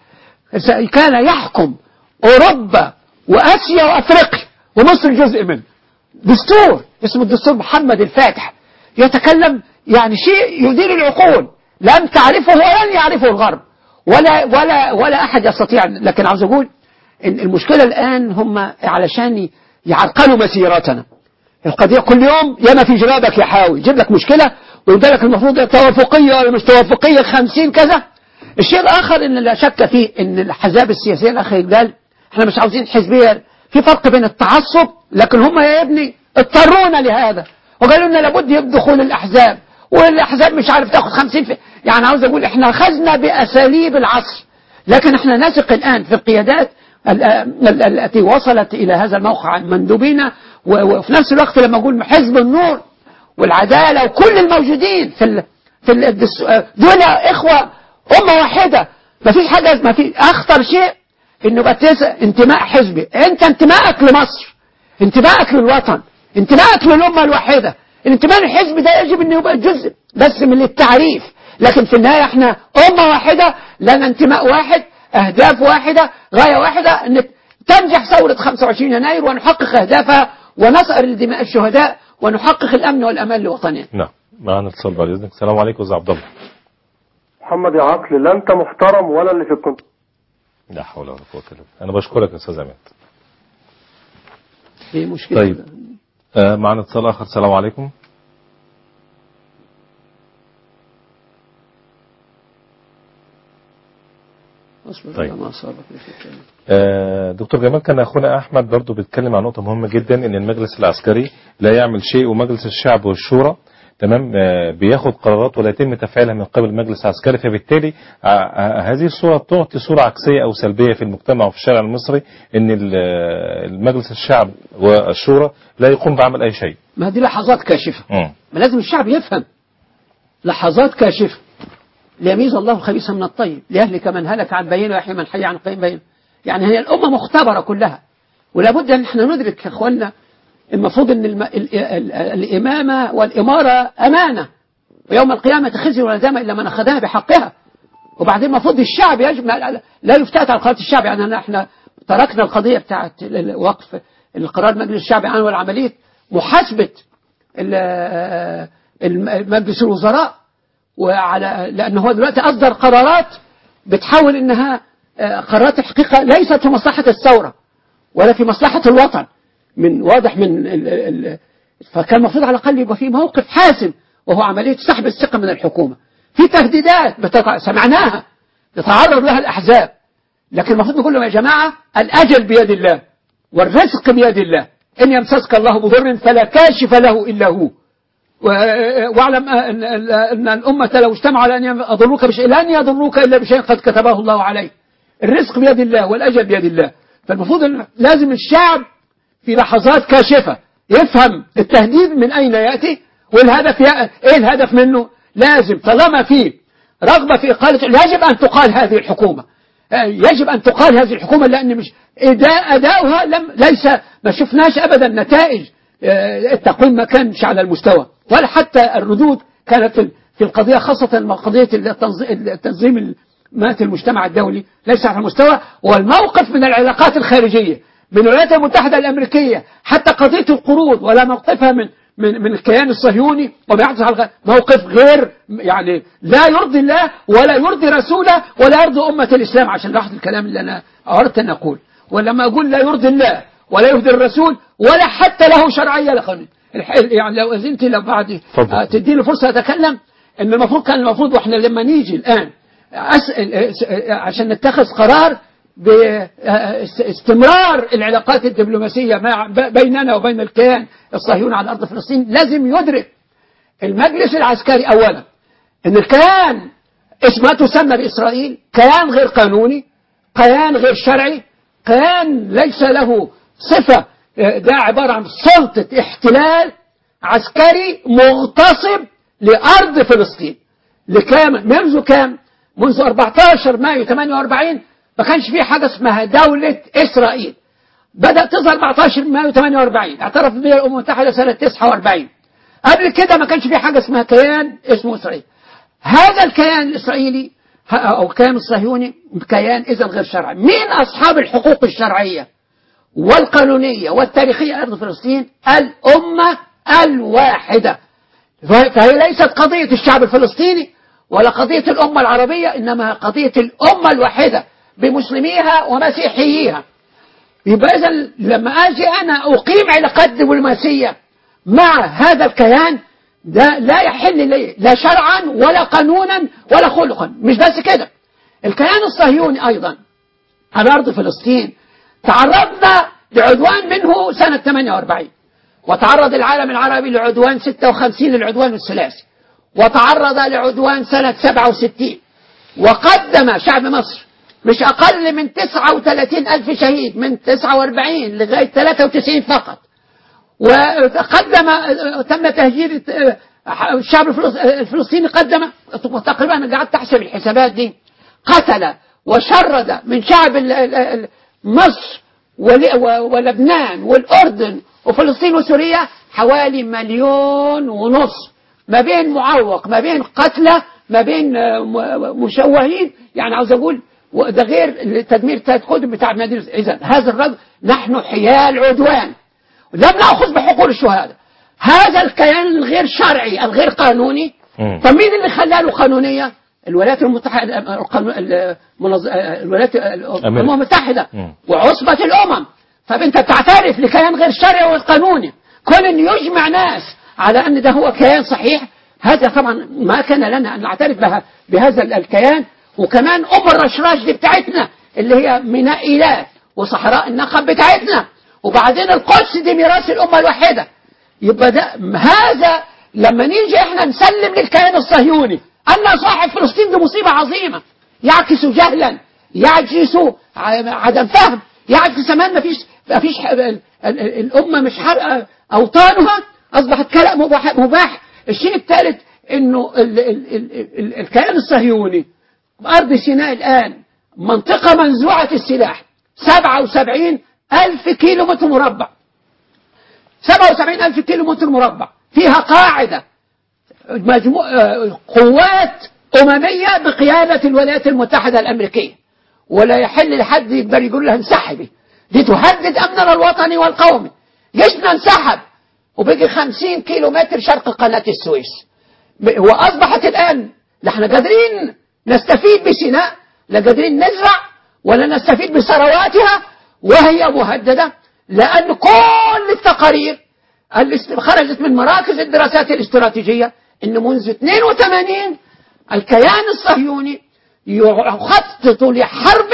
كان يحكم أوروبا وآسيا وأفريقيا ومصر جزء منه دستور اسمه الدستور محمد الفاتح يتكلم يعني شيء يدير العقول لم تعرفه ولن يعرفه الغرب ولا ولا ولا احد يستطيع لكن عاوز اقول ان المشكله الان هم علشان يعرقلوا مسيرتنا القضيه كل يوم ياما في جرابك يا حاوي يجيب لك مشكله ويقول لك المفروض توافقيه ولا مش توافقيه 50 كذا الشيء الاخر ان لا شك فيه ان الاحزاب السياسيه الاخ قال احنا مش عاوزين حزبيه في فرق بين التعصب لكن هم يا ابني اضطرونا لهذا وقالوا لنا لابد دخول الاحزاب والاحزاب مش عارف تاخد 50 في يعني عاوز اقول احنا اخذنا باساليب العصر لكن احنا نثق الان في القيادات ال- ال- ال- التي وصلت الى هذا الموقع عن مندوبينا و- وفي نفس الوقت لما اقول حزب النور والعداله وكل الموجودين في ال... في ال... الدس- دول اخوه امه واحده ما فيش حاجه ما في اخطر شيء انه يبقى تس... انتماء حزبي انت انتمائك لمصر انتمائك للوطن انتمائك للامه الواحده الانتماء الحزبي ده يجب انه يبقى جزء بس من التعريف لكن في النهايه احنا امه واحده لنا انتماء واحد اهداف واحده غايه واحده ان تنجح ثوره 25 يناير ونحقق اهدافها ونصأر لدماء الشهداء ونحقق الامن والامان لوطننا نعم معانا اتصال بعد اذنك السلام عليكم استاذ عبد الله محمد يا عقل لا انت محترم ولا اللي في الكنترول لا حول ولا قوه الا بالله انا بشكرك يا استاذ عماد في مشكله طيب آه معانا اتصال اخر السلام عليكم اصبر طيب. على ما اصابك بفكرة. آه، دكتور جمال كان اخونا احمد برضو بيتكلم عن نقطه مهمه جدا ان المجلس العسكري لا يعمل شيء ومجلس الشعب والشورى تمام آه، بياخد قرارات ولا يتم تفعيلها من قبل المجلس العسكري فبالتالي آه، آه، هذه الصوره تعطي صوره عكسيه او سلبيه في المجتمع وفي الشارع المصري ان ال- آه، المجلس الشعب والشورى لا يقوم بعمل اي شيء ما دي لحظات كاشفه مم. ما لازم الشعب يفهم لحظات كاشفة ليميز الله الخبيث من الطيب ليهلك من هلك عن بينه ويحيى من حي عن قيم بينه يعني هي الأمة مختبرة كلها ولابد أن احنا ندرك يا أخوانا المفروض أن الم... ال... ال... الإمامة والإمارة أمانة ويوم القيامة خزي ولا ندامة إلا من أخذها بحقها وبعدين المفروض الشعب يجب لا يفتات على قرارات الشعب يعني احنا تركنا القضية بتاعت وقف القرار مجلس الشعب عنه والعملية محاسبة ال- الم- مجلس الوزراء وعلى لأنه هو دلوقتي أصدر قرارات بتحاول إنها آه، قرارات الحقيقة ليست في مصلحة الثورة ولا في مصلحة الوطن من واضح من ال ال فكان المفروض على الأقل يبقى في موقف حاسم وهو عملية سحب الثقة من الحكومة في تهديدات بتقع سمعناها يتعرض لها الأحزاب لكن المفروض نقول لهم يا جماعة الأجل بيد الله والرزق بيد الله إن يمسسك الله بضر فلا كاشف له إلا هو و- واعلم أن أن الأمة لو اجتمعوا على أن يضروك بشيء لن يضروك إلا بشيء قد كتبه الله عليك الرزق بيد الله والأجل بيد الله فالمفروض إن لازم الشعب في لحظات كاشفة يفهم التهديد من أين يأتي والهدف يا- إيه الهدف منه لازم طالما في رغبة في إقالة يجب أن تقال هذه الحكومة آه، يجب أن تقال هذه الحكومة لأن مش أداء أداؤها لم ليس ما شفناش أبدا نتائج آه، التقويم ما كانش على المستوى ولا حتى الردود كانت في- في القضية خاصة قضية التنظ- التنظيم مات المجتمع الدولي ليس على المستوى والموقف من العلاقات الخارجية من الولايات المتحدة الأمريكية حتى قضية القروض ولا موقفها من من من الكيان الصهيوني وما يحدث على الغ- موقف غير يعني لا يرضي الله ولا يرضي رسوله ولا يرضي أمة الإسلام عشان لاحظ الكلام اللي أنا أردت أن أقول ولما أقول لا يرضي الله ولا يرضي الرسول ولا حتى له شرعية لقانون الح- يعني لو أذنت لو بعد اتفضل. آه، تديني فرصة أتكلم إن المفروض كان المفروض وإحنا لما نيجي الآن أسأل عشان نتخذ قرار باستمرار العلاقات الدبلوماسية مع بيننا وبين الكيان الصهيوني على أرض فلسطين لازم يدرك المجلس العسكري أولا أن الكيان اسمها تسمى بإسرائيل كيان غير قانوني كيان غير شرعي كيان ليس له صفة ده عبارة عن سلطة احتلال عسكري مغتصب لأرض فلسطين لكام منذ كام منذ 14 مايو 48 ما كانش في حاجة اسمها دولة إسرائيل بدأت تظهر 14 مايو 48 اعترف بها الأمم المتحدة سنة 49 قبل كده ما كانش في حاجة اسمها كيان اسمه إسرائيل هذا الكيان الإسرائيلي أو الكيان الصهيوني كيان إذا غير شرعي مين أصحاب الحقوق الشرعية والقانونية والتاريخية أرض فلسطين الأمة الواحدة فهي ليست قضية الشعب الفلسطيني ولا قضية الأمة العربية إنما قضية الأمة الواحدة بمسلميها ومسيحييها يبقى إذا لما أجي أنا أقيم علاقات دبلوماسية مع هذا الكيان ده لا يحل لي لا شرعا ولا قانونا ولا خلقا مش بس كده الكيان الصهيوني أيضا على أرض فلسطين تعرضنا لعدوان منه سنة 48 وتعرض العالم العربي لعدوان 56 العدوان الثلاثي وتعرض لعدوان سنة 67 وقدم شعب مصر مش أقل من 39 ألف شهيد من 49 لغاية 93 فقط وقدم تم تهجير الشعب الفلسطيني قدم تقريبا أنا قعدت أحسب الحسابات دي قتل وشرد من شعب مصر ولبنان والأردن وفلسطين وسوريا حوالي مليون ونص ما بين معوق ما بين قتلى ما بين مشوهين يعني عاوز أقول ده غير تدمير ثلاث قدم بتاع مدينة إذا هذا الرجل نحن حيال عدوان لم نأخذ بحقوق الشهداء هذا الكيان الغير شرعي الغير قانوني طب مين اللي خلاه له قانونية الولايات المتحدة الولايات الأمم المتحدة وعصبة الأمم طب أنت تعترف لكيان غير شرعي وغير قانوني كون أن يجمع ناس على أن ده هو كيان صحيح هذا طبعا ما كان لنا أن نعترف بها بهذا الكيان وكمان أم الرشراش دي بتاعتنا اللي هي ميناء إيلات وصحراء النقب بتاعتنا وبعدين القدس دي ميراث الأمة الواحدة يبقى ده هذا لما نيجي احنا نسلم للكيان الصهيوني أن صاحب فلسطين دي مصيبة عظيمة يعكس جهلا يعكس عدم فهم يعكس كمان ما فيش ما فيش الأمة مش حرقة أوطانها أصبحت كلام مباح, مباح الشيء الثالث إنه ال ال ال الكيان الصهيوني أرض سيناء الآن منطقة منزوعة السلاح 77 ألف كيلو متر مربع 77 ألف كيلو متر مربع فيها قاعدة مجموع قوات أممية بقيادة الولايات المتحدة الأمريكية ولا يحل لحد يقدر يقول لها انسحبي دي تهدد أمننا الوطني والقومي جيشنا انسحب وبقي 50 كيلو متر شرق قناة السويس وأصبحت الآن لا احنا قادرين نستفيد بسيناء لا قادرين نزرع ولا نستفيد بثرواتها وهي مهددة لأن كل التقارير اللي است- خرجت من مراكز الدراسات الاستراتيجية إن منذ 82 الكيان الصهيوني يخطط لحرب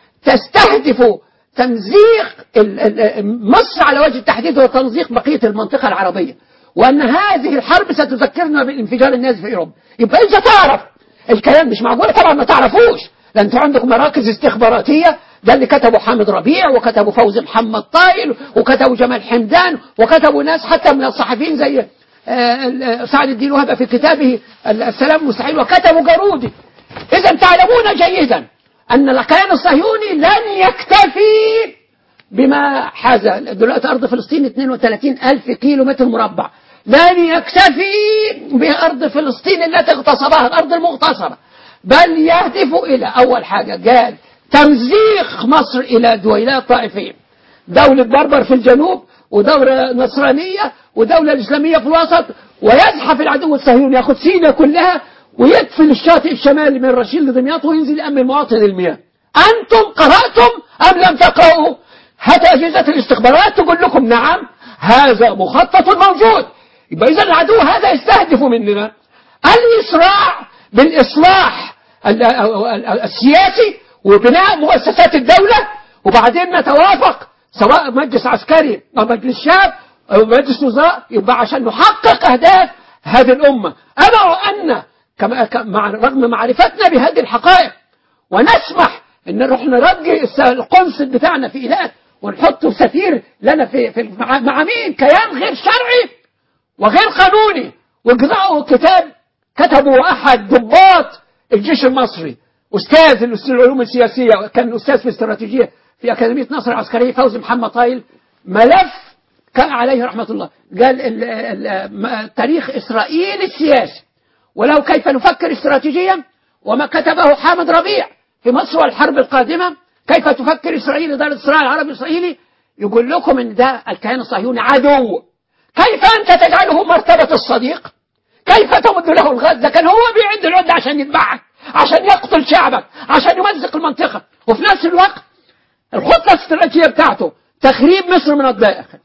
تستهدف تمزيق ال- ال- مصر على وجه التحديد وتمزيق بقية المنطقة العربية وأن هذه الحرب ستذكرنا بالانفجار النازي في أوروبا يبقى أنت تعرف الكلام مش معقول طبعا ما تعرفوش ده انتوا عندكم مراكز استخباراتية ده اللي كتبوا حامد ربيع وكتبوا فوزي محمد طايل وكتبوا جمال حمدان وكتبوا ناس حتى من الصحفيين زي آه، ال- سعد الدين وهبة في كتابه السلام المستحيل وكتبوا جارودي إذا تعلمون جيدا أن الكيان الصهيوني لن يكتفي بما حاز دلوقتي أرض فلسطين 32 ألف كيلو متر مربع لن يكتفي بأرض فلسطين التي اغتصبها الأرض المغتصبة بل يهدف إلى أول حاجة قال تمزيق مصر إلى دويلات طائفية دولة بربر في الجنوب ودولة نصرانية ودولة الإسلامية في الوسط ويزحف العدو الصهيوني ياخد سيناء كلها ويدفن الشاطئ الشمالي من رشيد لدمياط وينزل يأمن مواطن المياه أنتم قرأتم أم لم تقرأوا هات أجهزة الاستخبارات تقول لكم نعم هذا مخطط موجود يبقى إذا العدو هذا يستهدف مننا الإسراع بالإصلاح ال- ال- ال- السياسي وبناء مؤسسات الدولة وبعدين نتوافق سواء مجلس عسكري أو مجلس شعب أو مجلس وزراء يبقى عشان نحقق أهداف هذه الأمة أنا أن كما كما- مع رغم معرفتنا بهذه الحقائق ونسمح ان نروح نرجي الس- القنصل بتاعنا في ايلات ونحطه سفير لنا في, في مع, مع مين كيان غير شرعي وغير قانوني واقرأوا كتاب كتبه احد ضباط الجيش المصري استاذ الأستاذ العلوم السياسيه كان استاذ في الاستراتيجيه في اكاديميه نصر العسكريه فوزي محمد طايل ملف كان عليه رحمه الله قال ال- ال- م- تاريخ اسرائيل السياسي ولو كيف نفكر استراتيجيا وما كتبه حامد ربيع في مصر والحرب القادمة كيف تفكر إسرائيل إدارة الصراع العربي الإسرائيلي يقول لكم إن ده الكيان الصهيوني عدو كيف أنت تجعله مرتبة الصديق كيف تمد له الغد ده كان هو بيعد العد عشان يذبحك عشان يقتل شعبك عشان يمزق المنطقة وفي نفس الوقت الخطة الاستراتيجية بتاعته تخريب مصر من الداخل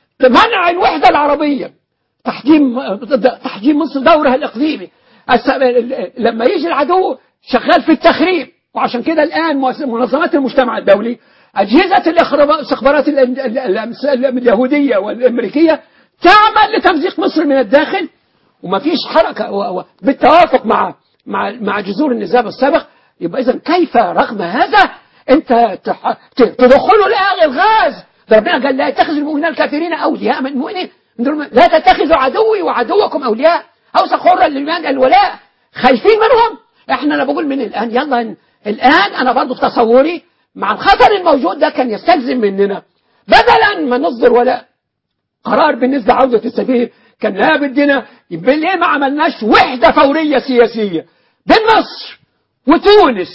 منع الوحدة العربية تحجيم تحجيم مصر دورها الإقليمي الس- لما يجي العدو شغال في التخريب وعشان كده الآن مؤس- منظمات المجتمع الدولي أجهزة الإخراب- الاستخبارات ال- ال- ال- ال- اليهودية والأمريكية تعمل لتمزيق مصر من الداخل وما فيش حركة و- و- بالتوافق مع مع مع جذور النزاب السابق يبقى إذا كيف رغم هذا أنت تح- ت- تدخلوا الآن الغاز ده ربنا قال لا يتخذ المؤمنين الكافرين أولياء من المؤمنين من دول- لا تتخذوا عدوي وعدوكم أولياء أوسخ خرا للإيمان الولاء خايفين منهم احنا انا بقول من الآن يلا ن- الآن أنا برضو في تصوري مع الخطر الموجود ده كان يستلزم مننا بدلا ما نصدر ولاء قرار بالنسبة لعودة السفير كان لا بدنا يبقى ليه ما عملناش وحدة فورية سياسية بين مصر وتونس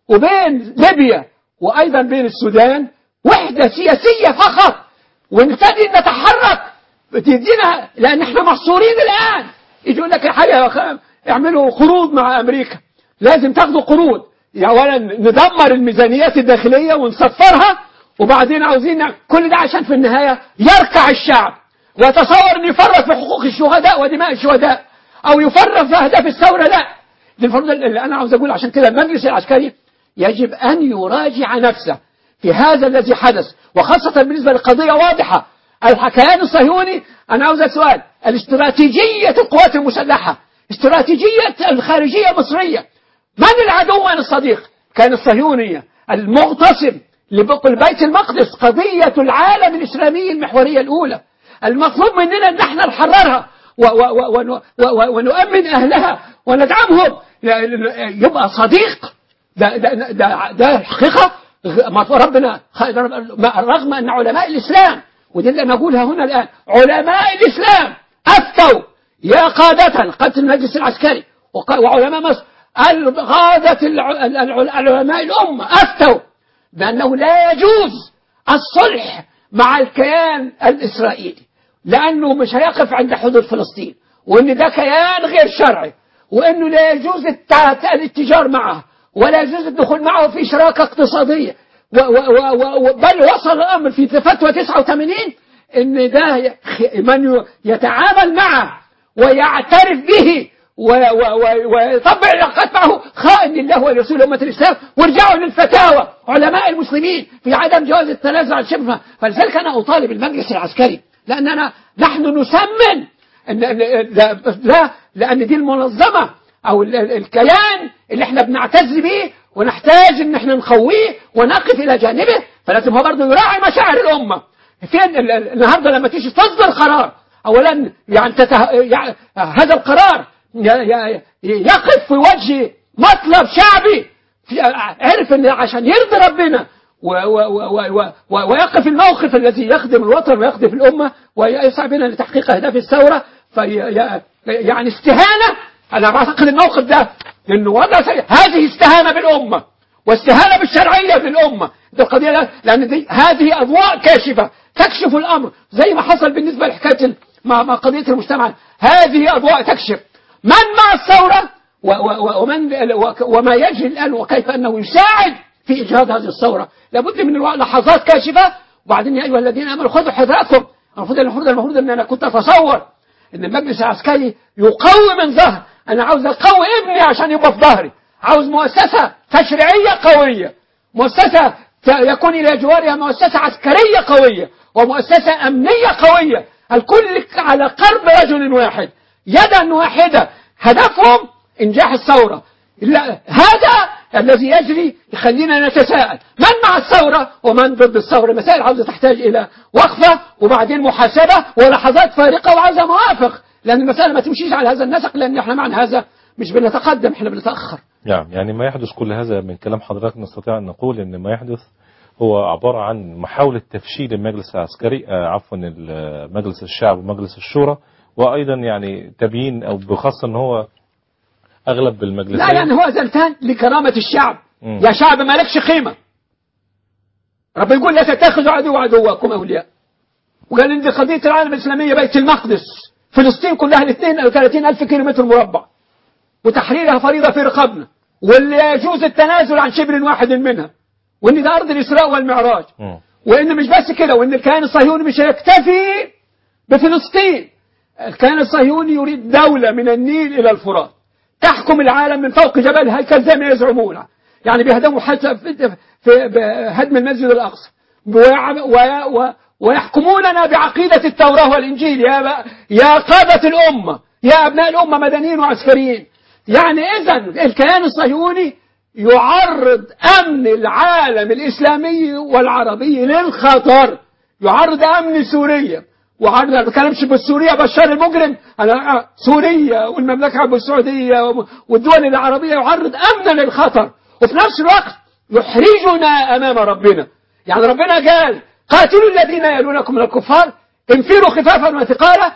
وبين ليبيا وأيضا بين السودان وحدة سياسية فقط ونبتدي نتحرك بتدينا لأن احنا محصورين الآن يجي يقول لك يا حاجة يا خ- اعملوا قروض مع أمريكا لازم تاخدوا قروض يا أولا ندمر الميزانيات الداخلية ونصفرها وبعدين عاوزين نعمل- كل ده عشان في النهاية يركع الشعب ويتصور ان يفرط في حقوق الشهداء ودماء الشهداء او يفرط في اهداف الثوره لا دي المفروض اللي انا عاوز اقول عشان كده المجلس العسكري يجب ان يراجع نفسه في هذا الذي حدث وخاصه بالنسبه لقضيه واضحه الكيان الصهيوني انا عاوز سؤال الاستراتيجيه القوات المسلحه استراتيجيه الخارجيه المصريه من العدو من الصديق كان الصهيونية المغتصب لبق- لبيت المقدس قضية العالم الإسلامي المحورية الأولى المطلوب مننا أن احنا نحررها و- و- و- ون- و- و- ونؤمن أهلها وندعمهم لا- لا- يبقى صديق ده ده ده, ده الحقيقة غ- ما ربنا خ- ما- رغم أن علماء الإسلام ودي اللي أنا أقولها هنا الآن علماء الإسلام أفتوا يا قادة قادة المجلس العسكري وق- وعلماء مصر قادة الع- الع- العلماء الأمة أفتوا بأنه لا يجوز الصلح مع الكيان الإسرائيلي لأنه مش هيقف عند حدود فلسطين وإن ده كيان غير شرعي وانه لا يجوز التع- الاتجار معه ولا يجوز الدخول معه في شراكه اقتصاديه و و و و بل وصل الامر في فتوى 89 ان ده ي- من ي- يتعامل معه ويعترف به و- و- و- ويطبق العلاقات معه خائن لله ولرسول أمة الإسلام وارجعوا للفتاوى علماء المسلمين في عدم جواز التنازل عن شبه فلذلك أنا أطالب المجلس العسكري لأننا نحن نسمن إن إن- لا, لا لأن دي المنظمة أو ال- ال- الكيان اللي احنا بنعتز به ونحتاج ان احنا نقويه ونقف الى جانبه فلازم هو برضه يراعي مشاعر الامه فين ال- ال- النهارده لما تيجي تصدر قرار اولا يعني تته... يعني هذا القرار ي- ي- يقف في وجه مطلب شعبي في- عرف ان عشان يرضي ربنا و و و و و ويقف الموقف الذي يخدم الوطن ويخدم الامه ويسعى بنا لتحقيق اهداف الثوره في ي- يعني استهانه انا بعتقد الموقف ده انه وضع سيء. هذه استهانه بالامه واستهانه بالشرعيه بالامه دي القضيه لا- لان دي هذه اضواء كاشفه تكشف الامر زي ما حصل بالنسبه لحكايه ال- مع مع قضيه المجتمع هذه اضواء تكشف من مع الثوره و- و- و- ومن وك- وما يجري الان وكيف انه يساعد في ايجاد هذه الثوره لابد من الوا- لحظات كاشفه وبعدين يا ايها الذين امنوا خذوا حذركم المفروض المفروض المفروض ان انا كنت اتصور ان المجلس العسكري يقوي من ظهر انا عاوز اقوي ابني عشان يبقى في ظهري عاوز مؤسسه تشريعيه قويه مؤسسه ت- يكون الى جوارها مؤسسه عسكريه قويه ومؤسسه امنيه قويه الكل على قرب رجل واحد يدا واحده هدفهم انجاح الثوره لا هذا الذي يجري يخلينا نتساءل من مع الثورة ومن ضد الثورة مسائل عاوزة تحتاج إلى وقفة وبعدين محاسبة ولحظات فارقة وعاوزة موافق لأن المسألة ما تمشيش على هذا النسق لأن احنا معنى هذا مش بنتقدم احنا بنتأخر نعم يعني ما يحدث كل هذا من كلام حضرتك نستطيع أن نقول أن ما يحدث هو عبارة عن محاولة تفشيل المجلس العسكري آه، عفوا ال- مجلس الشعب ومجلس الشورى وأيضا يعني تبيين أو بخاصة أن هو أغلب المجلسين لا يعني هو زلتان لكرامة الشعب مم. يا شعب ما لكش قيمة رب يقول لا تتخذوا عدو عدوكم أولياء وقال إن دي قضية العالم الإسلامية بيت المقدس فلسطين كلها ال 32 ألف كيلومتر مربع وتحريرها فريضة في رقابنا واللي يجوز التنازل عن شبر واحد منها وإن ده أرض الإسراء والمعراج مم. وإن مش بس كده وإن الكيان الصهيوني مش هيكتفي بفلسطين الكيان الصهيوني يريد دولة من النيل إلى الفرات تحكم العالم من فوق جبل هيكل زي ما يزعمون يعني بيهدموا حتى في, في بهدم المسجد الأقصى ويع- ويا- و- ويحكموننا بعقيدة التوراة والإنجيل يا ب- يا قادة الأمة يا أبناء الأمة مدنيين وعسكريين يعني إذا الكيان الصهيوني يعرض أمن العالم الإسلامي والعربي للخطر يعرض أمن سوريا وعرض ما بتكلمش بالسوريا بشار المجرم أنا سوريا والمملكة العربية السعودية والدول العربية يعرض أمنا للخطر وفي نفس الوقت يحرجنا أمام ربنا يعني ربنا قال قاتلوا الذين يلونكم من الكفار انفروا خفافا وثقالا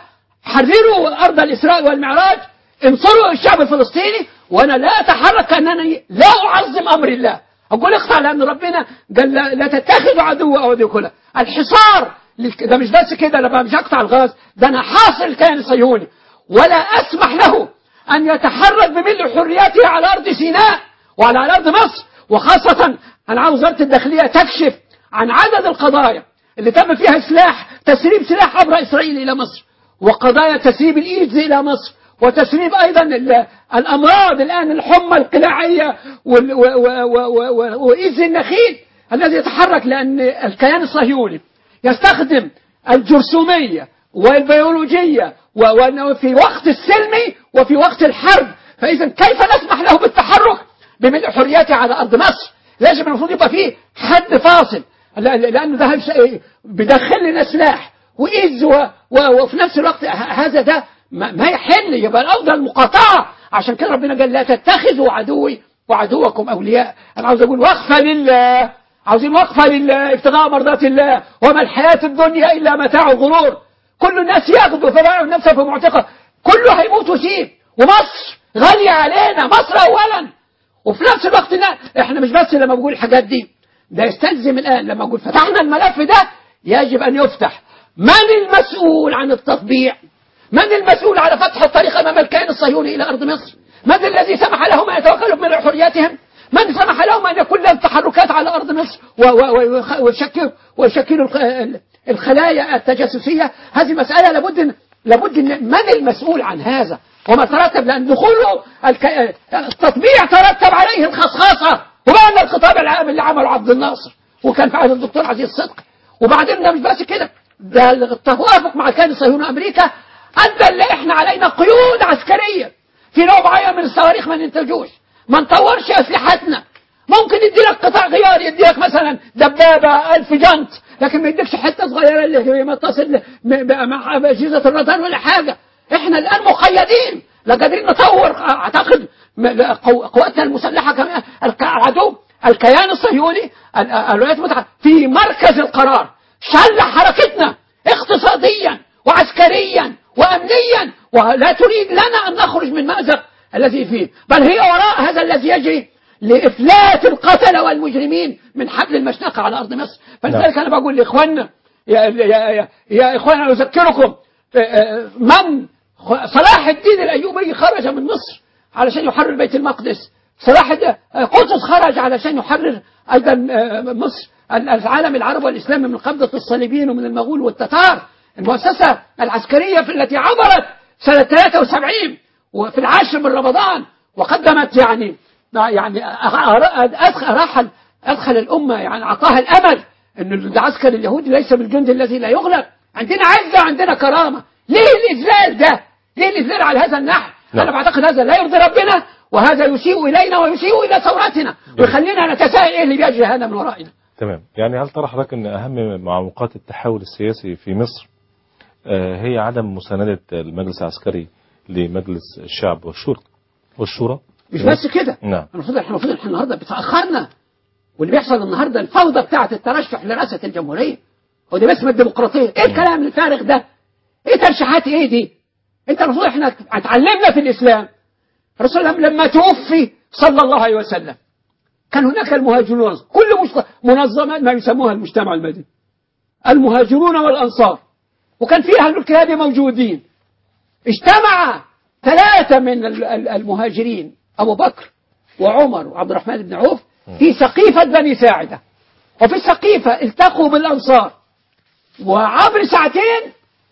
حرروا أرض الإسراء والمعراج انصروا الشعب الفلسطيني وانا لا اتحرك كانني لا اعظم امر الله اقول اقطع لان ربنا قال لا, لا تتخذوا عدو او عدوكلا الحصار للك- ده مش بس كده انا مش هقطع الغاز ده انا حاصر الكيان الصهيوني ولا اسمح له ان يتحرك بملء حرياته على ارض سيناء وعلى ارض مصر وخاصه انا عاوز وزاره الداخليه تكشف عن عدد القضايا اللي تم فيها سلاح تسريب سلاح عبر اسرائيل الى مصر وقضايا تسريب الايدز الى مصر وتسريب ايضا ال- الامراض الان الحمى القلاعيه وال- و- و- و- و- وايدز النخيل الذي يتحرك لان الكيان الصهيوني يستخدم الجرثوميه والبيولوجيه و- وأنه في وقت السلم وفي وقت الحرب فاذا كيف نسمح له بالتحرك بملء حرياته على ارض مصر لازم المفروض يبقى فيه حد فاصل لا- لا- لانه ده هيش- بيدخل لنا سلاح وايدز و- و- وفي نفس الوقت ه- هذا ده ما ما يحل يبقى الافضل المقاطعه عشان كده ربنا قال لا تتخذوا عدوي وعدوكم اولياء انا عاوز اقول وقفه لله عاوزين وقفه لله ابتغاء مرضات الله وما الحياه الدنيا الا متاع الغرور كل الناس ياخذوا فباعوا النفس في معتقه كله هيموت ويسيب ومصر غاليه علينا مصر اولا وفي نفس الوقت نا- احنا مش بس لما بقول الحاجات دي ده يستلزم الان لما اقول فتحنا الملف ده يجب ان يفتح من المسؤول عن التطبيع من المسؤول على فتح الطريق امام الكيان الصهيوني الصهيوني إلى أرض مصر من الذي سمح لهم أن يتوكلوا من حرياتهم من سمح لهم أن يكون لهم تحركات على أرض مصر و- و- و- ويشكلوا ويشكلوا الخ- الخلايا التجسسية هذه مسألة لابد إن- لابد إن من المسؤول عن هذا وما ترتب لأن دخوله الك- التطبيع ترتب عليه الخصخصة وبعد الخطاب العام اللي عمله عبد الناصر وكان في عهد الدكتور عزيز صدق وبعدين ده مش بس كده ده التوافق مع الكيان الصهيوني امريكا ادى اللي احنا علينا قيود عسكريه في نوع معين من الصواريخ ما ننتجوش ما نطورش اسلحتنا ممكن يدي لك قطع غيار يدي لك مثلا دبابه ألف جنط لكن ما يديكش حته صغيره اللي هي ما تصل م- ب- مع اجهزه الرادار ولا حاجه احنا الان مقيدين لا قادرين نطور اعتقد م- قو- قواتنا المسلحه كمان الك- العدو الكيان الصهيوني ال- الولايات المتحده في مركز القرار شلح حركتنا اقتصاديا وعسكريا وامنيا ولا تريد لنا ان نخرج من مازق الذي فيه بل هي وراء هذا الذي يجري لافلات القتله والمجرمين من حبل المشنقه على ارض مصر فلذلك انا بقول لاخواننا يا, يا, يا, يا اخوانا اذكركم آه، آه، من خ- صلاح الدين الايوبي خرج من مصر علشان يحرر بيت المقدس صلاح الد- آه، قطز خرج علشان يحرر ايضا آه، مصر ال- العالم العربي والاسلامي من قبضه الصليبيين ومن المغول والتتار المؤسسه العسكريه في التي عبرت سنه 73 وفي العاشر من رمضان وقدمت يعني يعني ادخل رحل ادخل الامه يعني اعطاها الامل ان العسكر اليهودي ليس بالجند الذي لا يغلب عندنا عزه عندنا كرامه ليه الاذلال ده؟ ليه الاذلال على هذا النحو؟ نعم. انا بعتقد هذا لا يرضي ربنا وهذا يسيء الينا ويسيء الى ثورتنا ويخلينا نتساءل ايه اللي بيجري هذا من ورائنا تمام يعني هل ترى حضرتك ان اهم معوقات التحول السياسي في مصر آه، هي عدم مساندة المجلس العسكري لمجلس الشعب والشورى والشورى مش بس كده نعم المفروض احنا المفروض احنا النهارده بتاخرنا واللي بيحصل النهارده الفوضى بتاعه الترشح لرئاسه الجمهوريه هو ده باسم الديمقراطيه ايه الكلام الفارغ ده ايه ترشيحات ايه دي انت المفروض احنا اتعلمنا في الاسلام الرسول لما توفي صلى الله عليه وسلم كان هناك المهاجرون كل مشت- منظمات ما يسموها المجتمع المدني المهاجرون والانصار وكان في اهل الكتاب موجودين اجتمع ثلاثة من ال- ال- المهاجرين أبو بكر وعمر وعبد الرحمن بن عوف في سقيفة بني ساعدة وفي السقيفة التقوا بالأنصار وعبر ساعتين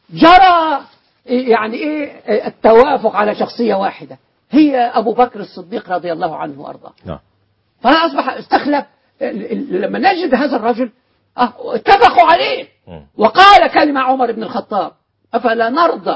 جرى يعني إيه التوافق على شخصية واحدة هي أبو بكر الصديق رضي الله عنه وأرضاه نعم فأصبح استخلف ال- ال- لما نجد هذا الرجل آه، اتفقوا عليه مم. وقال كلمة عمر بن الخطاب أفلا نرضى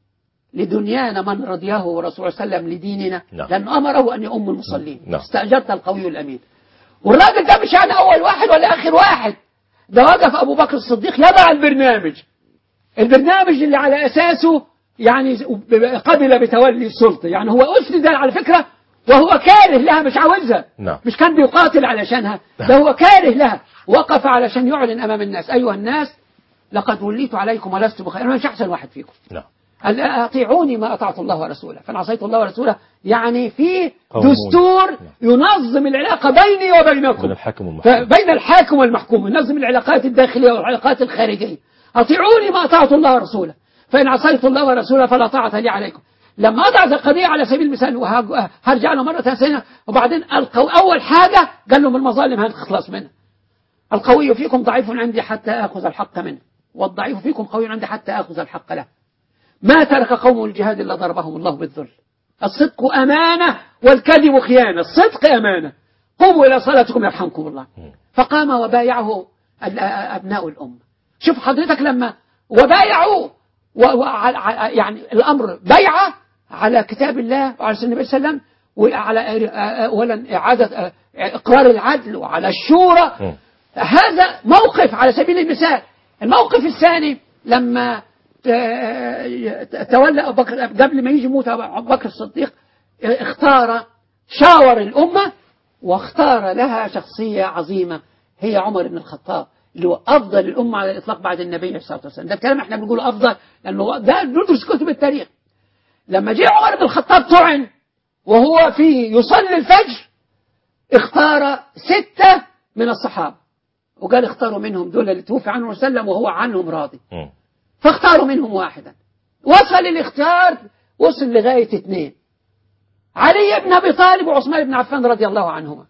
لدنيانا من رضيه ورسول صلى الله عليه وسلم لديننا نعم. لأن أمره أن يؤم المصلين نعم. استأجرت القوي الأمين والراجل ده مش أنا أول واحد ولا آخر واحد ده وقف أبو بكر الصديق يضع البرنامج البرنامج اللي على أساسه يعني قبل بتولي السلطة يعني هو أسند على فكرة وهو كاره لها مش عاوزها نعم. مش كان بيقاتل علشانها ده هو كاره لها وقف علشان يعلن أمام الناس أيها الناس لقد وليت عليكم ولست بخير أنا مش أحسن واحد فيكم نعم قال أطيعوني ما أطعت الله ورسوله فأنا عصيت الله ورسوله يعني في قومون. دستور ينظم العلاقة بيني وبينكم بين الحاكم والمحكوم بين الحاكم والمحكوم ينظم العلاقات الداخلية والعلاقات الخارجية أطيعوني ما أطعت الله ورسوله فإن عصيت الله ورسوله فلا طاعة لي عليكم لما أضع ذا القضية على سبيل المثال وهرجع- هرجع له مرة ثانية وبعدين القو أول حاجة قال لهم المظالم هنخلص منها القوي فيكم ضعيف عندي حتى آخذ الحق منه والضعيف فيكم قوي عندي حتى آخذ الحق له ما ترك قوم الجهاد إلا ضربهم الله بالذل الصدق أمانة والكذب خيانة الصدق أمانة قوموا إلى صلاتكم يرحمكم الله فقام وبايعه ال- أبناء الأمة شوف حضرتك لما وبايعوه و- وع- ع- يعني الأمر بيعة على كتاب الله وعلى سنة النبي صلى الله عليه وسلم وعلى أولا إعادة إقرار العدل وعلى الشورى مم. هذا موقف على سبيل المثال الموقف الثاني لما ت- تولى أبو بكر قبل ما يجي موت أبو بكر الصديق اختار شاور الأمة واختار لها شخصية عظيمة هي عمر بن الخطاب اللي هو أفضل الأمة على الإطلاق بعد النبي عليه الصلاة والسلام ده الكلام احنا بنقوله أفضل لأنه ده ندرس كتب التاريخ لما جه عمر بن الخطاب طعن وهو في يصلي الفجر اختار ستة من الصحابة وقال اختاروا منهم دول اللي توفي عنهم وسلم وهو عنهم راضي مم. فاختاروا منهم واحدا وصل الاختيار وصل لغاية اثنين علي بن أبي طالب وعثمان بن عفان رضي الله عنهما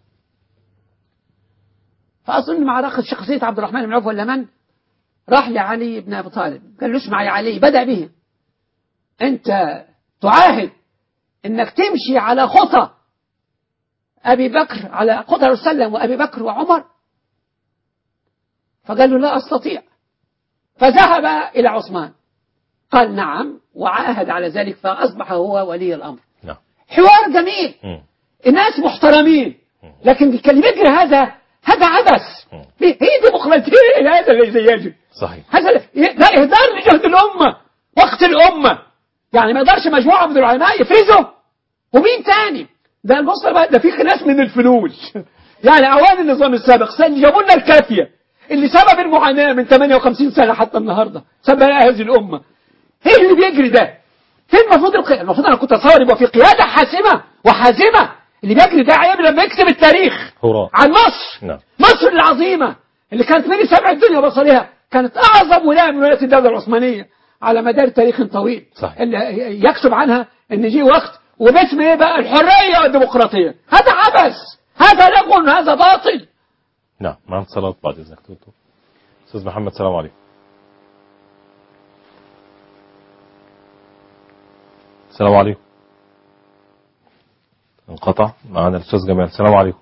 فأظن معركة شخصية عبد الرحمن بن عوف ولا من راح لعلي بن أبي طالب قال له اسمع يا علي بدأ به أنت تعاهد أنك تمشي على خطى أبي بكر على خطى الرسول صلى الله عليه وسلم وأبي بكر وعمر فقال له لا أستطيع فذهب إلى عثمان قال نعم وعاهد على ذلك فأصبح هو ولي الأمر نعم حوار جميل مم. الناس محترمين لكن اللي بيجري هذا هذا عبث مم. هي ديمقراطية هذا اللي يجري صحيح هذا ده إهدار لجهد الأمة وقت الأمة يعني ما يقدرش مجموعة من العلماء يفرزوا ومين تاني ده المصدر بقى ده في ناس من الفلوس يعني أوان النظام السابق سن جابوا لنا الكافية اللي سبب المعاناة من 58 سنة حتى النهاردة سبب هذه الأمة ايه اللي بيجري ده فين المفروض القيادة المفروض انا كنت اتصور يبقى في قيادة حاسمة وحازمة اللي بيجري ده عيب لما يكتب التاريخ هراء عن مصر نعم مصر العظيمة اللي كانت من سبع الدنيا بصرها كانت أعظم ولاية من ولايات الدولة العثمانية على مدار تاريخ طويل صحيح. اللي يكتب عنها ان جه وقت وباسم ايه بقى الحرية والديمقراطية هذا عبث هذا لغو هذا باطل نعم مع اتصالات بعد إذنك دكتور أستاذ محمد السلام عليكم السلام عليكم انقطع معنا الأستاذ جمال السلام عليكم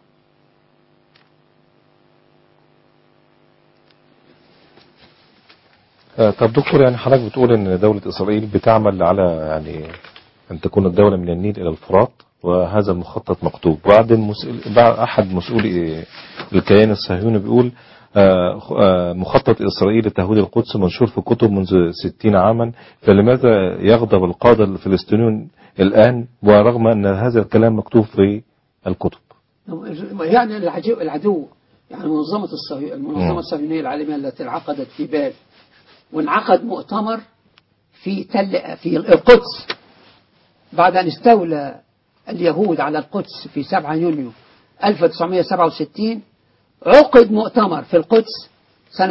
آه، طب دكتور يعني حضرتك بتقول ان دولة اسرائيل بتعمل على يعني ان تكون الدولة من النيل الى الفرات وهذا المخطط مكتوب بعد المسؤول بعد احد مسؤولي الكيان الصهيوني بيقول آه، آه، مخطط اسرائيل لتهويد القدس منشور في كتب منذ 60 عاما فلماذا يغضب القادة الفلسطينيون الان ورغم ان هذا الكلام مكتوب في الكتب يعني العدو, العدو يعني منظمة الصهي... مم. المنظمة الصهيونية العالمية التي انعقدت في بال وانعقد مؤتمر في تل في القدس بعد أن استولى اليهود على القدس في 7 يوليو 1967 عقد مؤتمر في القدس سنة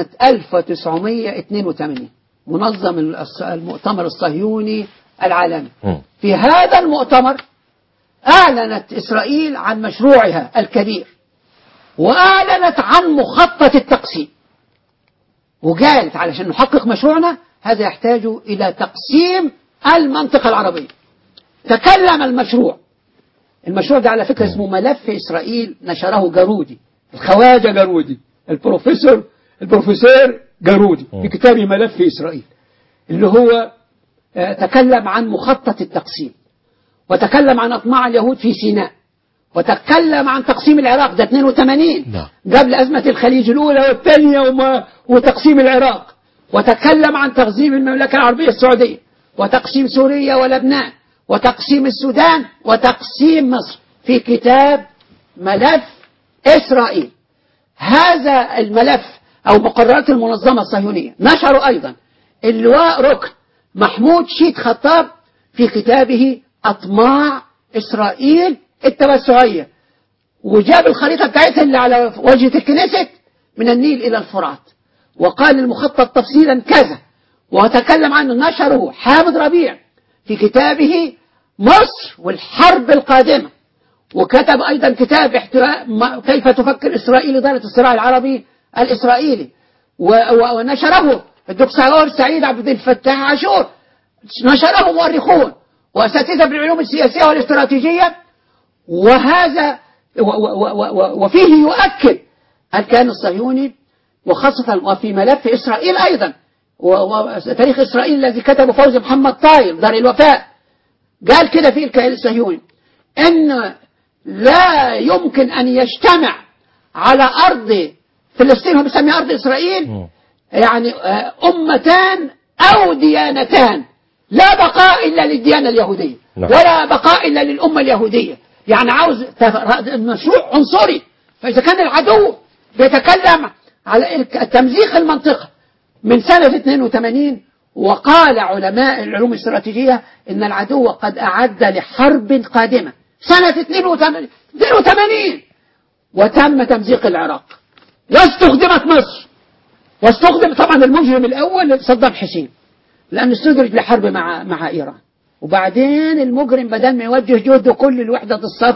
1982 منظم الص- المؤتمر الصهيوني العالمي مم. في هذا المؤتمر أعلنت إسرائيل عن مشروعها الكبير وأعلنت عن مخطط التقسيم وقالت علشان نحقق مشروعنا هذا يحتاج إلى تقسيم المنطقة العربية تكلم المشروع المشروع ده على فكرة اسمه ملف إسرائيل نشره جارودي الخواجة جارودي البروفيسور البروفيسور جارودي في كتابه ملف إسرائيل اللي هو آه، تكلم عن مخطط التقسيم وتكلم عن أطماع اليهود في سيناء وتكلم عن تقسيم العراق ده 82 نعم. قبل أزمة الخليج الأولى والثانية وما وتقسيم العراق وتكلم عن تقسيم المملكة العربية السعودية وتقسيم سوريا ولبنان وتقسيم السودان وتقسيم مصر في كتاب ملف إسرائيل هذا الملف أو مقررات المنظمة الصهيونية نشروا أيضا اللواء ركن محمود شيد خطاب في كتابه أطماع إسرائيل التوسعية وجاب الخريطة بتاعتها اللي على واجهة الكنيست من النيل إلى الفرات وقال المخطط تفصيلا كذا وتكلم عنه نشره حامد ربيع في كتابه مصر والحرب القادمة وكتب أيضا كتاب احتواء ما- كيف تفكر إسرائيل إدارة الصراع العربي الإسرائيلي و- و- ونشره الدكتور سعيد عبد الفتاح عاشور نشره مؤرخون وأساتذة بالعلوم السياسية والاستراتيجية وهذا و- و- و- و- وفيه يؤكد الكيان الصهيوني وخاصة وفي ملف إسرائيل أيضا و- وتاريخ إسرائيل الذي كتبه فوزي محمد طاير دار الوفاء قال كده في الكيان الصهيوني ان لا يمكن ان يجتمع على ارض فلسطين هو بيسميها ارض اسرائيل مم. يعني آه، امتان او ديانتان لا بقاء الا للديانه اليهوديه نعم. ولا بقاء الا للامه اليهوديه يعني عاوز تف- مشروع عنصري فاذا كان العدو بيتكلم على تمزيق المنطقه من سنة 82 وقال علماء العلوم الاستراتيجية إن العدو قد أعد لحرب قادمة سنة 82 82 وتم تمزيق العراق واستخدمت مصر واستخدم طبعا المجرم الأول صدام حسين لأنه استدرج لحرب مع مع إيران وبعدين المجرم بدل ما يوجه جهده كل لوحدة الصف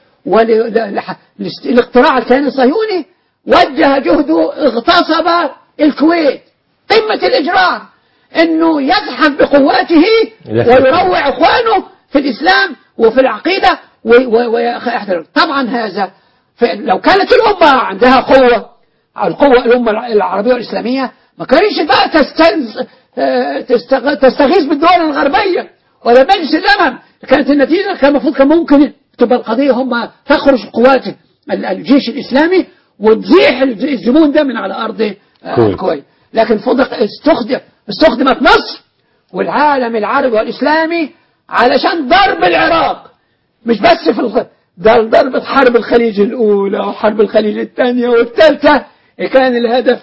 والاقتراع الكيان الصهيوني وجه جهده اغتصب الكويت قمة الإجرام انه يزحف بقواته ويروع اخوانه في الاسلام وفي العقيدة ويحضر طبعا هذا لو كانت الامة عندها قوة القوة الامة العربية والاسلامية ما كانش بقى تستنز تستغيث بالدول الغربية ولا مجلس الامم كانت النتيجة كان المفروض كان ممكن تبقى القضية هم تخرج قوات الجيش الاسلامي وتزيح الزبون ده من على ارض الكويت لكن فضق استخدم استخدمت مصر والعالم العربي والإسلامي علشان ضرب العراق مش بس في الخ... ده ضربة حرب الخليج الأولى وحرب الخليج الثانية والثالثة كان الهدف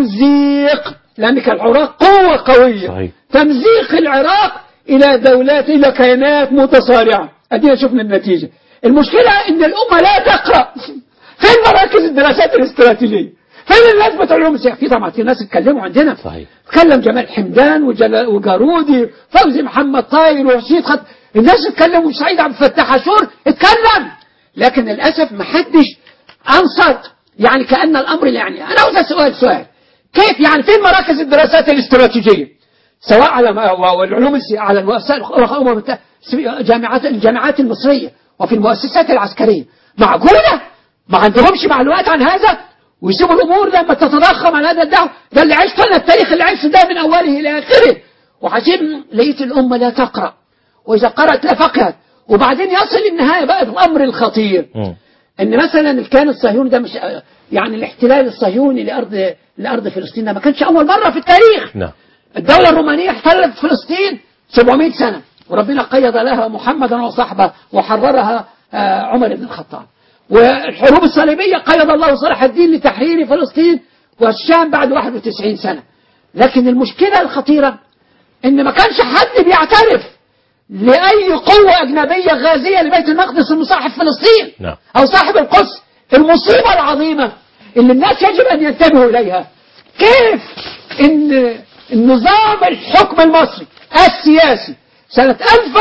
تمزيق لأن كان العراق قوة قوية صحيح. تمزيق العراق إلى دولات إلى كيانات متصارعة أدينا شفنا النتيجة المشكلة إن الأمة لا تقرأ فين مراكز الدراسات الاستراتيجية فين الناس بتوع العلوم السياسية في طبعا في ناس اتكلموا عندنا صحيح تكلم جمال حمدان وجل... وجارودي فوزي محمد طاير ورشيد خط الناس اتكلموا سعيد عبد الفتاح عاشور اتكلم لكن للاسف ما حدش انصت يعني كان الامر يعني انا عاوز اسال سؤال كيف يعني فين مراكز الدراسات الاستراتيجيه سواء على والعلوم السي... على المؤسسات جامعات الجامعات المصريه وفي المؤسسات العسكريه معقوله ما عندهمش معلومات عن هذا ويسيبوا الامور لما تتضخم على هذا الدعوه ده اللي عشت انا التاريخ اللي عشته ده من اوله الى اخره وعجيب لقيت الامه لا تقرا واذا قرات لا فقهت وبعدين يصل النهايه بقى الامر الخطير مم. ان مثلا الكيان الصهيوني ده مش يعني الاحتلال الصهيوني لارض لارض فلسطين ده ما كانش اول مره في التاريخ نعم الدوله الرومانيه احتلت فلسطين 700 سنه وربنا قيض لها محمدا وصحبه وحررها آه، عمر بن الخطاب والحروب الصليبية قيض الله صلاح الدين لتحرير فلسطين والشام بعد 91 سنة لكن المشكلة الخطيرة ان ما كانش حد بيعترف لأي قوة أجنبية غازية لبيت المقدس انه صاحب فلسطين نعم. أو صاحب القدس المصيبة العظيمة اللي الناس يجب أن ينتبهوا إليها كيف ان النظام الحكم المصري السياسي سنة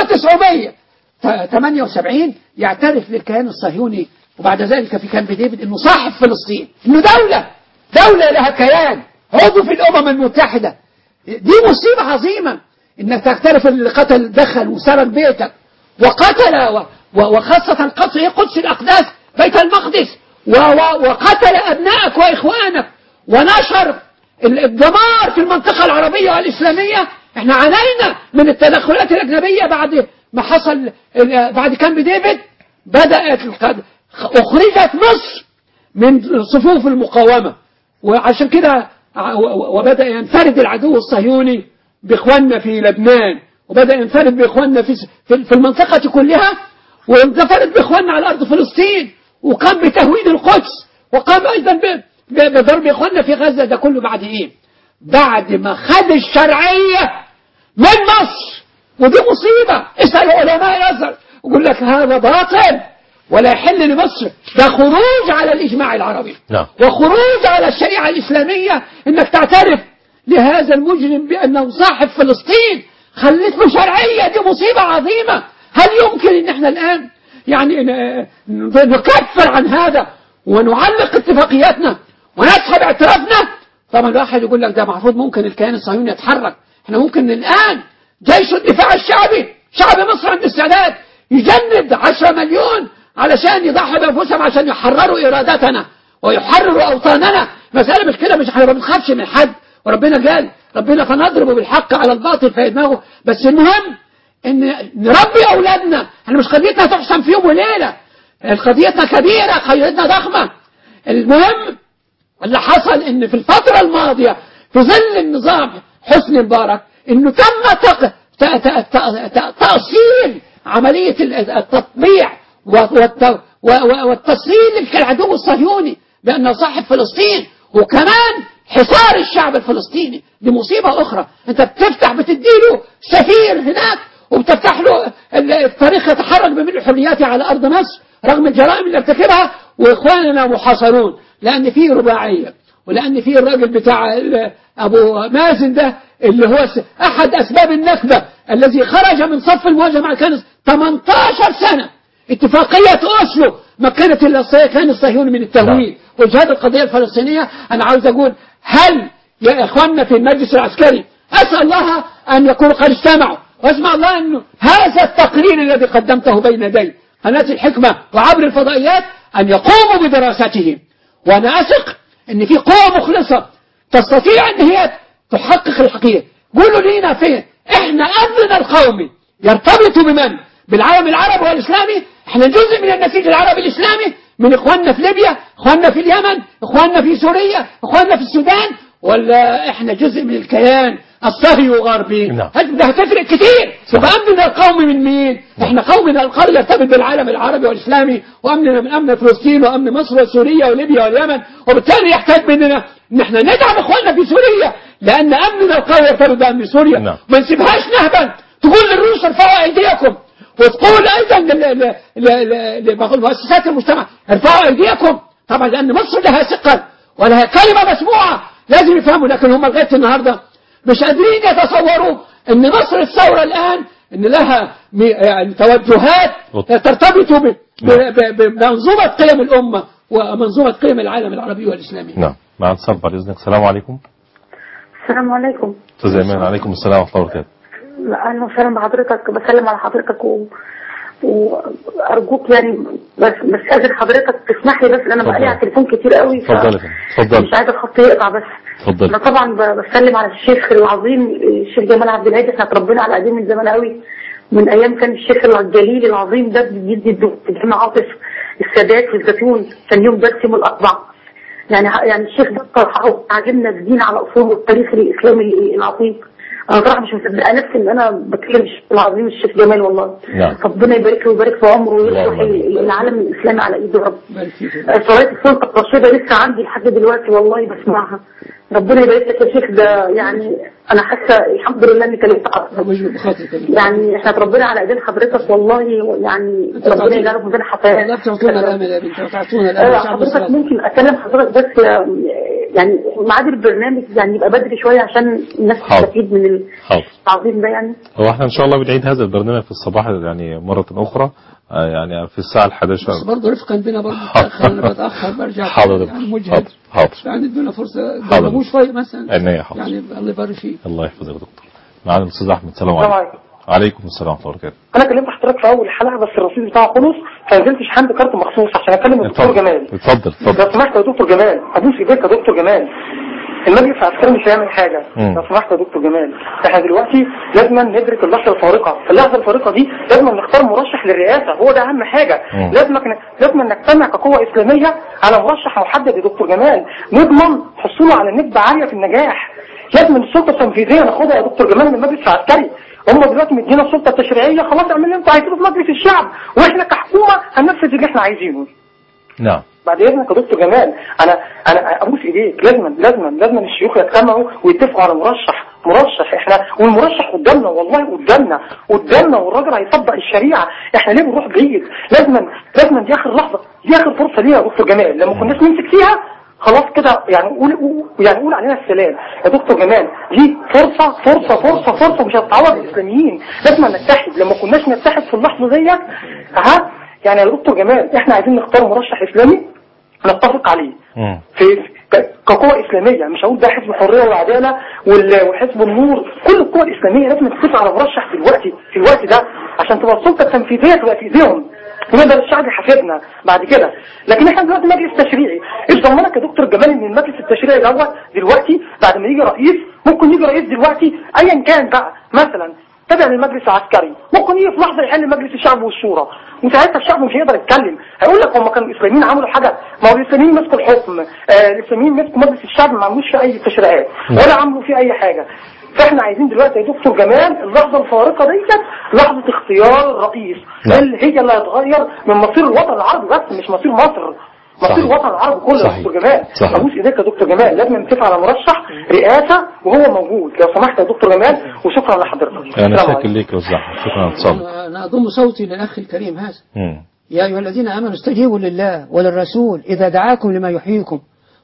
1978 يعترف للكيان الصهيوني وبعد ذلك في كامب ديفيد انه صاحب فلسطين انه دولة دولة لها كيان عضو في الامم المتحدة دي مصيبة عظيمة انك تعترف اللي قتل دخل وسرق بيتك وقتل و و وخاصة قدس إيه؟ قدس الاقداس بيت المقدس و و وقتل ابنائك واخوانك ونشر الدمار في المنطقة العربية والإسلامية احنا عانينا من التدخلات الأجنبية بعد ما حصل بعد كامب ديفيد بدأت القد- أخرجت مصر من صفوف المقاومة وعشان كده ع- و- وبدأ ينفرد العدو الصهيوني بإخواننا في لبنان وبدأ ينفرد بإخواننا في في في المنطقة كلها وانفرد بإخواننا على أرض فلسطين وقام بتهويد القدس وقام أيضا ب- ب- بضرب إخواننا في غزة ده كله بعد إيه؟ بعد ما خد الشرعية من مصر ودي مصيبة اسأل علماء الأزهر يقول لك هذا باطل ولا يحل لمصر ده خروج على الإجماع العربي نعم. وخروج على الشريعة الإسلامية إنك تعترف لهذا المجرم بأنه صاحب فلسطين خليت له شرعية دي مصيبة عظيمة هل يمكن إن احنا الآن يعني ن- ن- نكفر عن هذا ونعلق اتفاقياتنا ونسحب اعترافنا طبعا الواحد يقول لك ده المفروض ممكن الكيان الصهيوني يتحرك احنا ممكن الآن جيش الدفاع الشعبي شعب مصر عنده استعداد يجند 10 مليون علشان يضحي بانفسهم عشان يحرروا ارادتنا ويحرروا اوطاننا مساله مش كده مش احنا ما بنخافش من حد وربنا قال ربنا فنضرب بالحق على الباطل فيدمغه بس المهم ان نربي اولادنا احنا مش قضيتنا تحسم في يوم وليله قضيتنا كبيره قضيتنا ضخمه المهم اللي حصل ان في الفترة الماضية في ظل النظام حسني مبارك انه تم تق... ت... ت... ت... ت... تأصيل عملية ال- التطبيع و- والت... و... و... والتصيل العدو الصهيوني بأنه صاحب فلسطين وكمان حصار الشعب الفلسطيني دي مصيبة أخرى أنت بتفتح بتديله سفير هناك وبتفتح له ال- الطريق يتحرك بملء حرياته على أرض مصر رغم الجرائم اللي ارتكبها وإخواننا محاصرون لأن في رباعية ولأن في الراجل بتاع ال- أبو مازن ده اللي هو س- أحد أسباب النكبة الذي خرج من صف المواجهة مع كان 18 سنة اتفاقية أوسلو مكنت الكيان الصهيوني من التهويل وجهاد القضية الفلسطينية أنا عاوز أقول هل يا إخواننا في المجلس العسكري أسأل الله أن يكونوا قد اجتمعوا واسمع الله أنه هذا التقرير الذي قدمته بين يدي قناة الحكمة وعبر الفضائيات أن يقوموا بدراسته وأنا أثق أن في قوة مخلصة تستطيع أن هي تحقق الحقيقة قولوا لينا فين احنا أمننا القومي يرتبط بمن بالعالم العربي والإسلامي احنا جزء من النسيج العربي الإسلامي من إخواننا في ليبيا إخواننا في اليمن إخواننا في سوريا إخواننا في السودان ولا احنا جزء من الكيان الصهيوني وغربي نعم. هل- ده هتفرق كتير يبقى أمننا القومي من مين احنا قومنا القومي يرتبط بالعالم العربي والإسلامي وأمننا من أمن فلسطين وأمن مصر وسوريا وليبيا واليمن وبالتالي يحتاج مننا ان احنا ندعم اخواننا في سوريا لان امننا القوي يرتبط بامن سوريا نعم. ما نسيبهاش نهبا تقول للروس ارفعوا ايديكم وتقول ايضا لل- لل- لل- لل- لمؤسسات المجتمع ارفعوا ايديكم طبعا لان مصر لها ثقل ولها كلمه مسموعه لازم يفهموا لكن هم لغايه النهارده مش قادرين يتصوروا ان مصر الثوره الان ان لها م- يعني توجهات ترتبط ب- ب- ب- بمنظومه قيم الامه ومنظومه قيم العالم العربي والاسلامي نعم مع اتصال بعد إذنك السلام عليكم السلام عليكم أستاذ إيمان عليكم السلام ورحمة الله وبركاته اهلا وسهلا بحضرتك بسلم على حضرتك و... وارجوك يعني بس بس قادر حضرتك تسمح لي بس لأن انا اتفضل. بقالي على التليفون كتير قوي ف... اتفضلي يا فندم. اتفضلي. مش عايزه الخط يقطع بس اتفضلي. انا طبعا ب- بسلم على الشيخ العظيم الشيخ جمال عبد الهادي احنا اتربينا على قديم من زمان قوي من ايام كان الشيخ الجليل العظيم ده بيدي الدكتور في جامع عاطف السادات في الزيتون كان يوم درس يوم الاطبع يعني يعني الشيخ ده صراحه عاجبنا الدين على اصوله والتاريخ الاسلامي العظيم انا صراحه مش مصدقه نفسي ان انا بتكلم الشيخ العظيم الشيخ جمال والله نعم. ربنا يبارك له ويبارك في عمره ويصلح اللهم آمين. العالم الاسلامي على ايده يا رب بارك فيك. صلاة السلطة الرشيدة لسه عندي لحد دلوقتي والله بسمعها ربنا يبارك لك يا شيخ ده يعني انا حاسه الحمد لله اني كلمت حضرتك ربنا يجبر بخاطرك يا بنت. يعني احنا اتربينا على ايدين حضرتك والله يعني أنت ربنا تعطينا- يجعله في ميزان والله بتعطونا الامل حسنات يا بنت وتعطونا الامل آه، شعب حضرتك الصلاة ممكن اكلم حضرتك بس آه، يعني ميعاد البرنامج يعني يبقى بدري شويه عشان الناس حاضر. تستفيد من حاضر العظيم ده يعني هو احنا ان شاء الله بنعيد هذا البرنامج في الصباح يعني مرة اخرى آه، يعني في الساعة ال 11 بس برضه رفقا بنا برضه بتأخر انا بتاخر برجع حاضر يا يعني دكتور. مجهد حاضر حاضر يعني ادونا فرصه حاضر. جربوه شويه مثلا عينيا حاضر. يعني الله يبارك فيك الله يحفظك يا دكتور معانا الاستاذ احمد السلام السلام عليكم عليكم عليكم السلام ورحمة الله وبركاته انا كلمت حضرتك في اول حلقه بس الرصيد بتاعه خلص فنزلت شحنت كارت مخصوص عشان اكلم الدكتور اتفضل جمال اتفضل اتفضل لو سمحت يا دكتور جمال ابوس ايديك يا دكتور جمال المجلس العسكري مش هيعمل حاجه مم. لو سمحت يا دكتور جمال احنا دلوقتي لازم ندرك اللحظه الفارقه اللحظه الفارقه دي لازم نختار مرشح للرئاسه هو ده اهم حاجه مم. لازم لازم نجتمع كقوه اسلاميه على مرشح محدد يا دكتور جمال نضمن حصوله على نسبه عاليه في النجاح لازم السلطه التنفيذيه ناخدها يا دكتور جمال من المجلس العسكري هم دلوقتي مدينا السلطه التشريعيه خلاص اعمل اللي انتوا عايزينه في مجلس الشعب واحنا كحكومه هننفذ اللي احنا عايزينه نعم بعد اذنك يا دكتور جمال انا انا ابوس ايديك لازم لازم لازم الشيوخ يجتمعوا ويتفقوا على مرشح مرشح احنا والمرشح قدامنا والله قدامنا قدامنا والراجل هيطبق الشريعه احنا ليه بنروح بعيد لازم لازم دي اخر لحظه دي اخر فرصه لينا يا دكتور جمال لما كناش نمسك فيها خلاص كده يعني قول قول- يعني قول علينا السلام يا دكتور جمال دي فرصه فرصه فرصه فرصه مش هتتعوض الاسلاميين لازم نتحد لما كناش نتحد في اللحظه ديت ها يعني يا دكتور جمال احنا عايزين نختار مرشح اسلامي نتفق عليه مم. في ك- كقوة إسلامية مش هقول ده حزب الحرية والعدالة وال- وحزب النور كل القوى الإسلامية لازم تتفق على مرشح في الوقت في الوقت ده عشان تبقى السلطة التنفيذية تبقى في إيديهم ونقدر الشعب يحاسبنا بعد كده لكن احنا دلوقتي مجلس تشريعي ايش ضمنك يا دكتور جمال ان المجلس التشريعي دوت دلوقتي بعد ما يجي رئيس ممكن يجي رئيس دلوقتي ايا كان بقى مثلا تابع للمجلس العسكري ممكن يجي في لحظه يحل مجلس الشعب والشورى وساعتها الشعب مش هيقدر يتكلم هيقول لك هم كانوا الاسلاميين عملوا حاجه ما هو الاسلاميين مسكوا الحكم آه الاسلاميين مسكوا مجلس الشعب ما عملوش فيه اي تشريعات ولا عملوا فيه اي حاجه فاحنا عايزين دلوقتي يا دكتور جمال اللحظه الفارقه ديت لحظه اختيار الرئيس نعم. اللي هي اللي هتغير من مصير الوطن العربي بس مش مصير مصر صحيح. مصير الوطن العربي كله يا صحيح. دكتور جمال صحيح. ابوس ايديك يا دكتور جمال لازم نتفق على مرشح رئاسه وهو موجود لو سمحت يا دكتور جمال وشكرا لحضرتك انا السلام شاكر عليكم. ليك يا استاذ احمد شكرا على اتصالك أنا أنا أضم صوتي للأخ الكريم هذا مم. يا أيها الذين آمنوا استجيبوا لله وللرسول إذا دعاكم لما يحييكم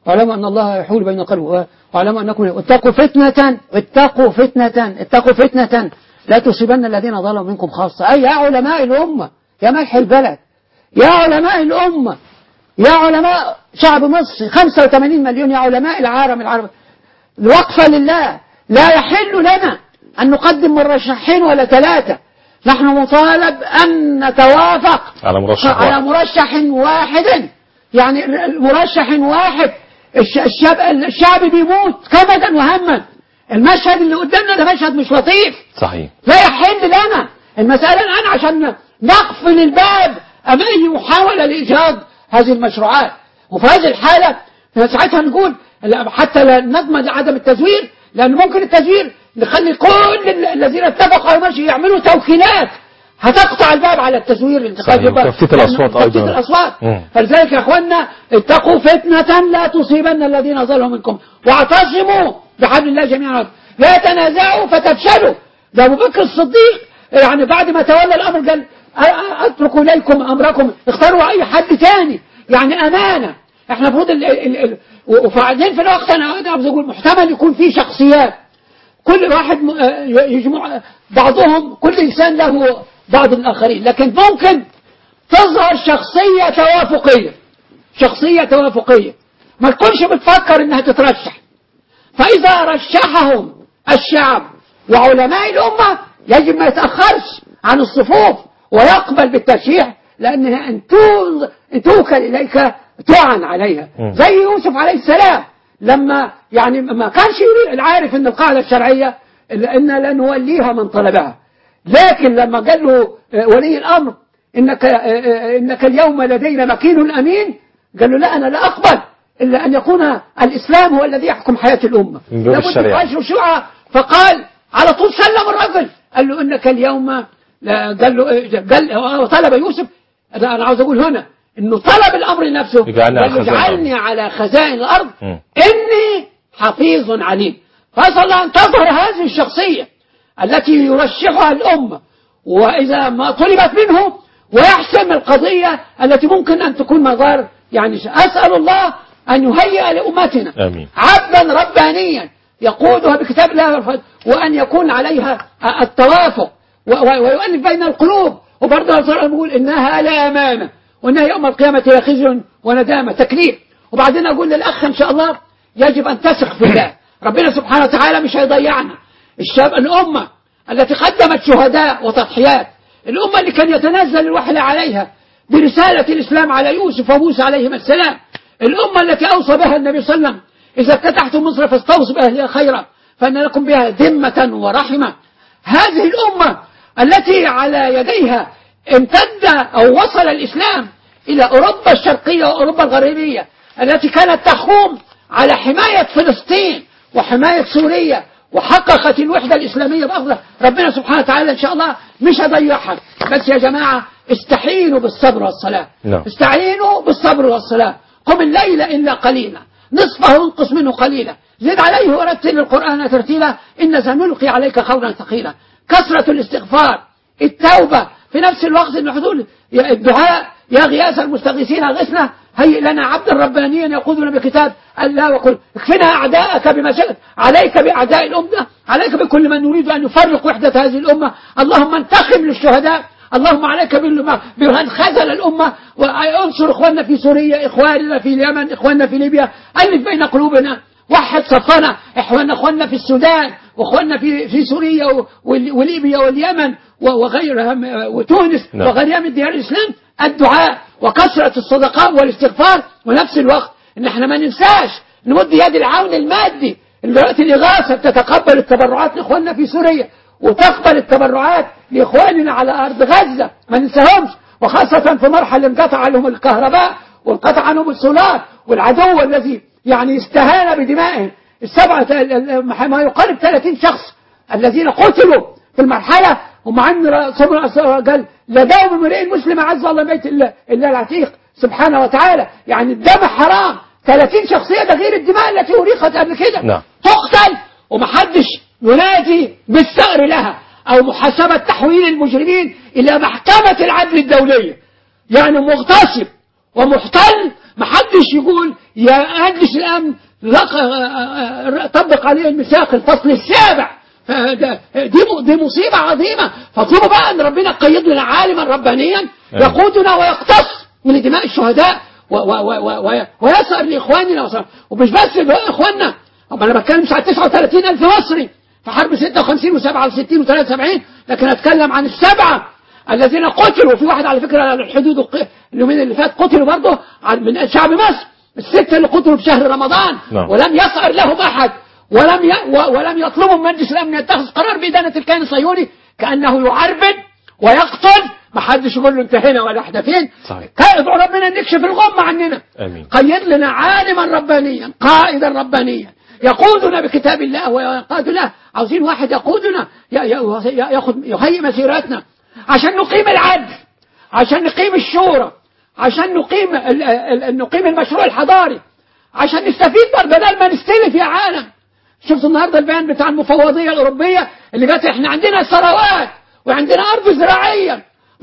واعلموا أن الله يحول بين القلب واعلموا أنكم اتقوا فتنة اتقوا فتنة اتقوا فتنة لا تصيبن الذين ظلموا منكم خاصة أي يا علماء الأمة يا ملح البلد يا علماء الأمة يا علماء شعب مصر 85 مليون يا علماء العالم العربي الوقفة لله لا يحل لنا أن نقدم مرشحين ولا ثلاثة نحن مطالب أن نتوافق على مرشح على واحد. مرشح واحد يعني مرشح واحد الش- الشعب الشعب بيموت كمدا وهما المشهد اللي قدامنا ده مشهد مش لطيف صحيح لا يحل لنا المسألة الآن عشان نقفل الباب أمام أي محاولة لإيجاد هذه المشروعات وفي هذه الحالة ساعتها نقول لا، حتى لا نضمن عدم التزوير لأن ممكن التزوير نخلي كل ال- الذين اتفقوا على ماشي يعملوا توكيلات هتقطع الباب على التزوير الانتخابي صحيح، يبقى- وتفتيت الأصوات تفتيت أيضا. الأصوات مم. فلذلك يا اخوانا اتقوا فتنة لا تصيبن الذين ظلموا منكم واعتصموا بحبل الله جميعا لا تنازعوا فتفشلوا ده ابو بكر الصديق يعني بعد ما تولى الامر قال أ- أ- اترك اليكم امركم اختاروا اي حد تاني يعني امانه احنا المفروض ال- ال- ال- وبعدين في الوقت انا أنا عاوز اقول محتمل يكون في شخصيات كل واحد م- آه يجمع بعضهم كل انسان له بعض الاخرين لكن ممكن تظهر شخصية توافقية شخصية توافقية ما تكونش بتفكر انها تترشح فاذا رشحهم الشعب وعلماء الامة يجب ما يتأخرش عن الصفوف ويقبل بالترشيح لانها ان تو- ان توكل اليك تعن عليها مم. زي يوسف عليه السلام لما يعني ما كانش يريد- عارف ان القاعدة الشرعية ان لا نوليها من طلبها لكن لما قال له آه، ولي الامر انك آه، آه، انك اليوم لدينا مكين امين قال له لا انا لا اقبل الا ان يكون الاسلام هو الذي يحكم حياه الامه من باب لابد الشريعة. يبقى شيوعة فقال على طول سلم الرجل قال له انك اليوم لا قال له آه، قال هو طلب يوسف انا أنا عاوز اقول هنا انه طلب الامر نفسه اجعلني على قال له خزائن اجعلني على خزائن الارض مم. اني حفيظ عليم فاسال الله ان تظهر هذه الشخصيه التي يرشحها الأمة وإذا ما طلبت منه ويحسم القضية التي ممكن أن تكون مضار يعني أسأل الله أن يهيئ لأمتنا آمين. عبدا ربانيا يقودها بكتاب الله والفضل، وأن يكون عليها التوافق و- و- ويؤلف بين القلوب وبرضه الرسول بيقول إنها لا أمانة وإنها يوم القيامة هي خزي وندامة تكليف وبعدين أقول للأخ إن شاء الله يجب أن تثق في الله ربنا سبحانه وتعالى مش هيضيعنا الشاب الأمة التي قدمت شهداء وتضحيات الأمة اللي كان يتنزل الوحي عليها برسالة الإسلام على يوسف وموسى عليهما السلام الأمة التي أوصى بها النبي صلى الله عليه وسلم إذا افتتحتم مصر فاستوصوا بأهلها خيرا فإن لكم بها ذمة ورحمة هذه الأمة التي على يديها امتد أو وصل الإسلام إلى أوروبا الشرقية وأوروبا الغربية التي كانت تخوم على حماية فلسطين وحماية سوريا وحققت الوحدة الإسلامية بأفضل ربنا سبحانه وتعالى إن شاء الله مش هيضيعها بس يا جماعة استعينوا بالصبر والصلاة نعم. استعينوا بالصبر والصلاة قم الليل إلا قليلا نصفه وانقص منه قليلا زد عليه ورتل القرآن ترتيلا إن سنلقي عليك قولا ثقيلا كثرة الاستغفار التوبة في نفس الوقت الحدود الدعاء يا غياث المستغيثين اغثنا هيئ لنا عبدا ربانيا يقودنا بكتاب الله وقل اكفنا اعداءك بما شئت عليك باعداء الامه عليك بكل من يريد ان يفرق وحده هذه الامه اللهم انتقم للشهداء اللهم عليك بال- بمن خذل الامه وانصر اخواننا في سوريا اخواننا في اليمن اخواننا في ليبيا الف بين قلوبنا وحد صفنا اخواننا اخواننا في السودان واخواننا في في سوريا و- وال- وليبيا واليمن و- وغيرها م- وتونس نعم. وغيرها من ديار الاسلام الدعاء وكثره الصدقات والاستغفار ونفس الوقت ان احنا ما ننساش نمد يد العون المادي دلوقتي الاغاثه بتتقبل التبرعات لاخواننا في سوريا وتقبل التبرعات لاخواننا على ارض غزه ما ننساهمش وخاصه في مرحله انقطع لهم الكهرباء وانقطع عنهم السولار والعدو الذي يعني استهان بدمائهم السبعة ال- ال- ما يقارب 30 شخص الذين قتلوا في المرحلة ومع أن رسول الله صلى الله عليه وسلم قال لا داوم امرئ مسلم عز الله بيت إلا, إلا العتيق سبحانه وتعالى يعني الدم حرام 30 شخصية ده غير الدماء التي أريقت قبل كده نعم. تقتل ومحدش ينادي بالثأر لها أو محاسبة تحويل المجرمين إلى محكمة العدل الدولية يعني مغتصب ومحتل ما حدش يقول يا مجلس الامن لق- طبق عليه الميثاق الفصل السابع فده- دي م- دي مصيبه عظيمه فاطلبوا بقى ان ربنا قيد لنا عالما ربانيا يقودنا ويقتص من دماء الشهداء و و و و و ويسأل لاخواننا وصار. ومش بس بقى اخواننا طب انا بتكلم ساعه 39 الف مصري في حرب 56 و67 و73 لكن اتكلم عن السبعه الذين قتلوا في واحد على فكره على الحدود الق- اليومين اللي فات قتلوا برضه عن- من شعب مصر السته اللي قتلوا في شهر رمضان نعم. ولم يسأر لهم احد ولم ي... و- ولم يطلبوا من مجلس الامن يتخذ قرار بادانه الكيان الصهيوني كانه يعربد ويقتل ما حدش يقول له انت هنا ولا احنا فين صحيح. ادعو ربنا ان يكشف الغمه عننا آمين. قيد لنا عالما ربانيا قائدا ربانيا يقودنا بكتاب الله ويقاد له عاوزين واحد يقودنا ي- ي- ياخد يهيئ مسيرتنا عشان نقيم العدل عشان نقيم الشورى عشان نقيم ال- ال- نقيم المشروع الحضاري عشان نستفيد بر- بدل ما نستلف يا عالم شفت النهارده البيان بتاع المفوضيه الاوروبيه اللي جت احنا عندنا ثروات وعندنا ارض زراعيه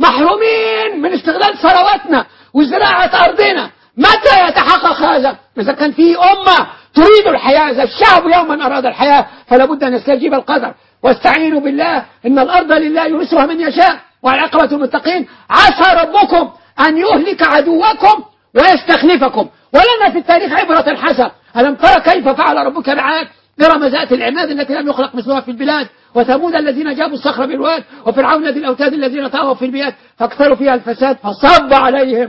محرومين من استغلال ثرواتنا وزراعه ارضنا متى يتحقق هذا؟ اذا كان في امه تريد الحياه اذا الشعب يوما اراد الحياه فلا بد ان يستجيب القدر واستعينوا بالله ان الارض لله يورثها من يشاء والعقبه المتقين عسى ربكم ان يهلك عدوكم ويستخلفكم ولنا في التاريخ عبرة حسنة ألم ترى كيف فعل ربك بعاد إرم ذات العماد التي لم يخلق مثلها في البلاد وثمود الذين جابوا الصخر بالواد وفرعون ذي الأوتاد الذين طغوا في البلاد فاكثروا فيها الفساد فصب عليهم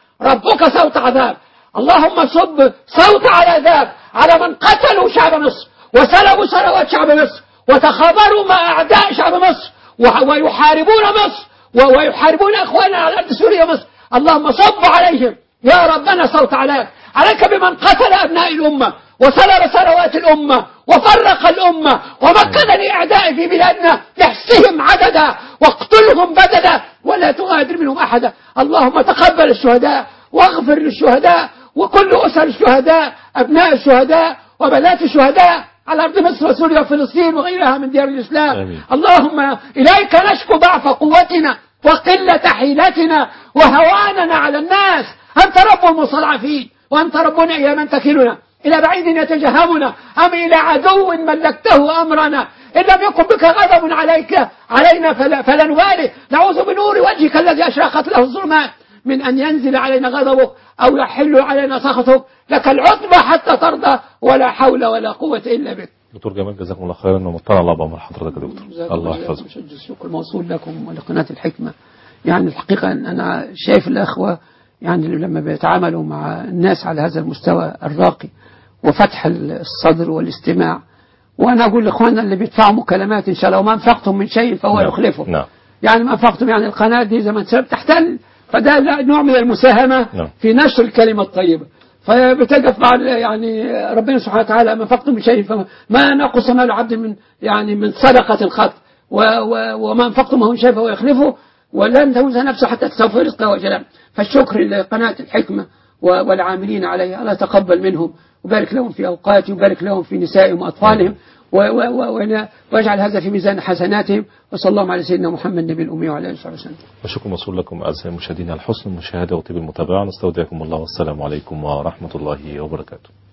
ربك صوت عذاب اللهم صب صوت على عذاب على من قتلوا شعب مصر وسلبوا ثروات شعب مصر وتخابروا مع أعداء شعب مصر وح- ويحاربون مصر و- ويحاربون أخواننا على أرض سوريا مصر اللهم صب عليهم يا ربنا صوت عليك عليك بمن قتل أبناء الأمة وسلب ثروات الأمة وفرق الأمة ومكن لأعداء في بلادنا احصهم عددا واقتلهم بددا ولا تغادر منهم أحدا اللهم تقبل الشهداء واغفر للشهداء وكل أسر الشهداء أبناء الشهداء وبنات الشهداء على أرض مصر وسوريا وفلسطين وغيرها من ديار الإسلام آمين. اللهم إليك نشكو ضعف قوتنا وقلة حيلتنا وهواننا على الناس أنت رب المستضعفين وأنت ربنا إلى من تكلنا إلى بعيد يتجهمنا أم إلى عدو ملكته أمرنا إن لم يكن بك غضب عليك علينا فلا, فلا نبالي نعوذ بنور وجهك الذي أشرقت له الظلمات من أن ينزل علينا غضبك أو يحل علينا سخطك لك العتبى حتى ترضى ولا حول ولا قوة إلا بك دكتور جمال جزاكم الله خيرا ومطلع الله بعمر حضرتك يا دكتور الله يحفظك يحفظك الشكر موصول لكم ولقناة الحكمة يعني الحقيقة أن أنا شايف الأخوة يعني لما بيتعاملوا مع الناس على هذا المستوى الراقي وفتح الصدر والاستماع وأنا أقول لإخواننا اللي بيدفعوا مكالمات إن شاء الله وما أنفقتم من شيء فهو نعم. يخلفه نعم. يعني ما أنفقتم يعني القناة دي زي ما أنت شايف تحتل فده لا- نوع من المساهمة نعم. في نشر الكلمة الطيبة فبتقف مع ال- يعني ربنا سبحانه وتعالى ما انفقتم من شيء فما ما نقص مال عبد من يعني من صدقة الخط و و وما انفقتم من شيء فهو يخلفه ولن تنسى نفسه حتى تستوفي رزقه وجلاله فالشكر لقناة الحكمة و- والعاملين عليها الله يتقبل منهم وبارك لهم في أوقاتهم وبارك لهم في نسائهم وأطفالهم و- و- و- وإن- واجعل هذا في ميزان حسناتهم وصلى الله على سيدنا محمد النبي الأمي وعلى آله وصحبه وسلم وشكر موصول لكم أعزائي المشاهدين على حسن المشاهدة وطيب المتابعة نستودعكم الله والسلام عليكم ورحمة الله وبركاته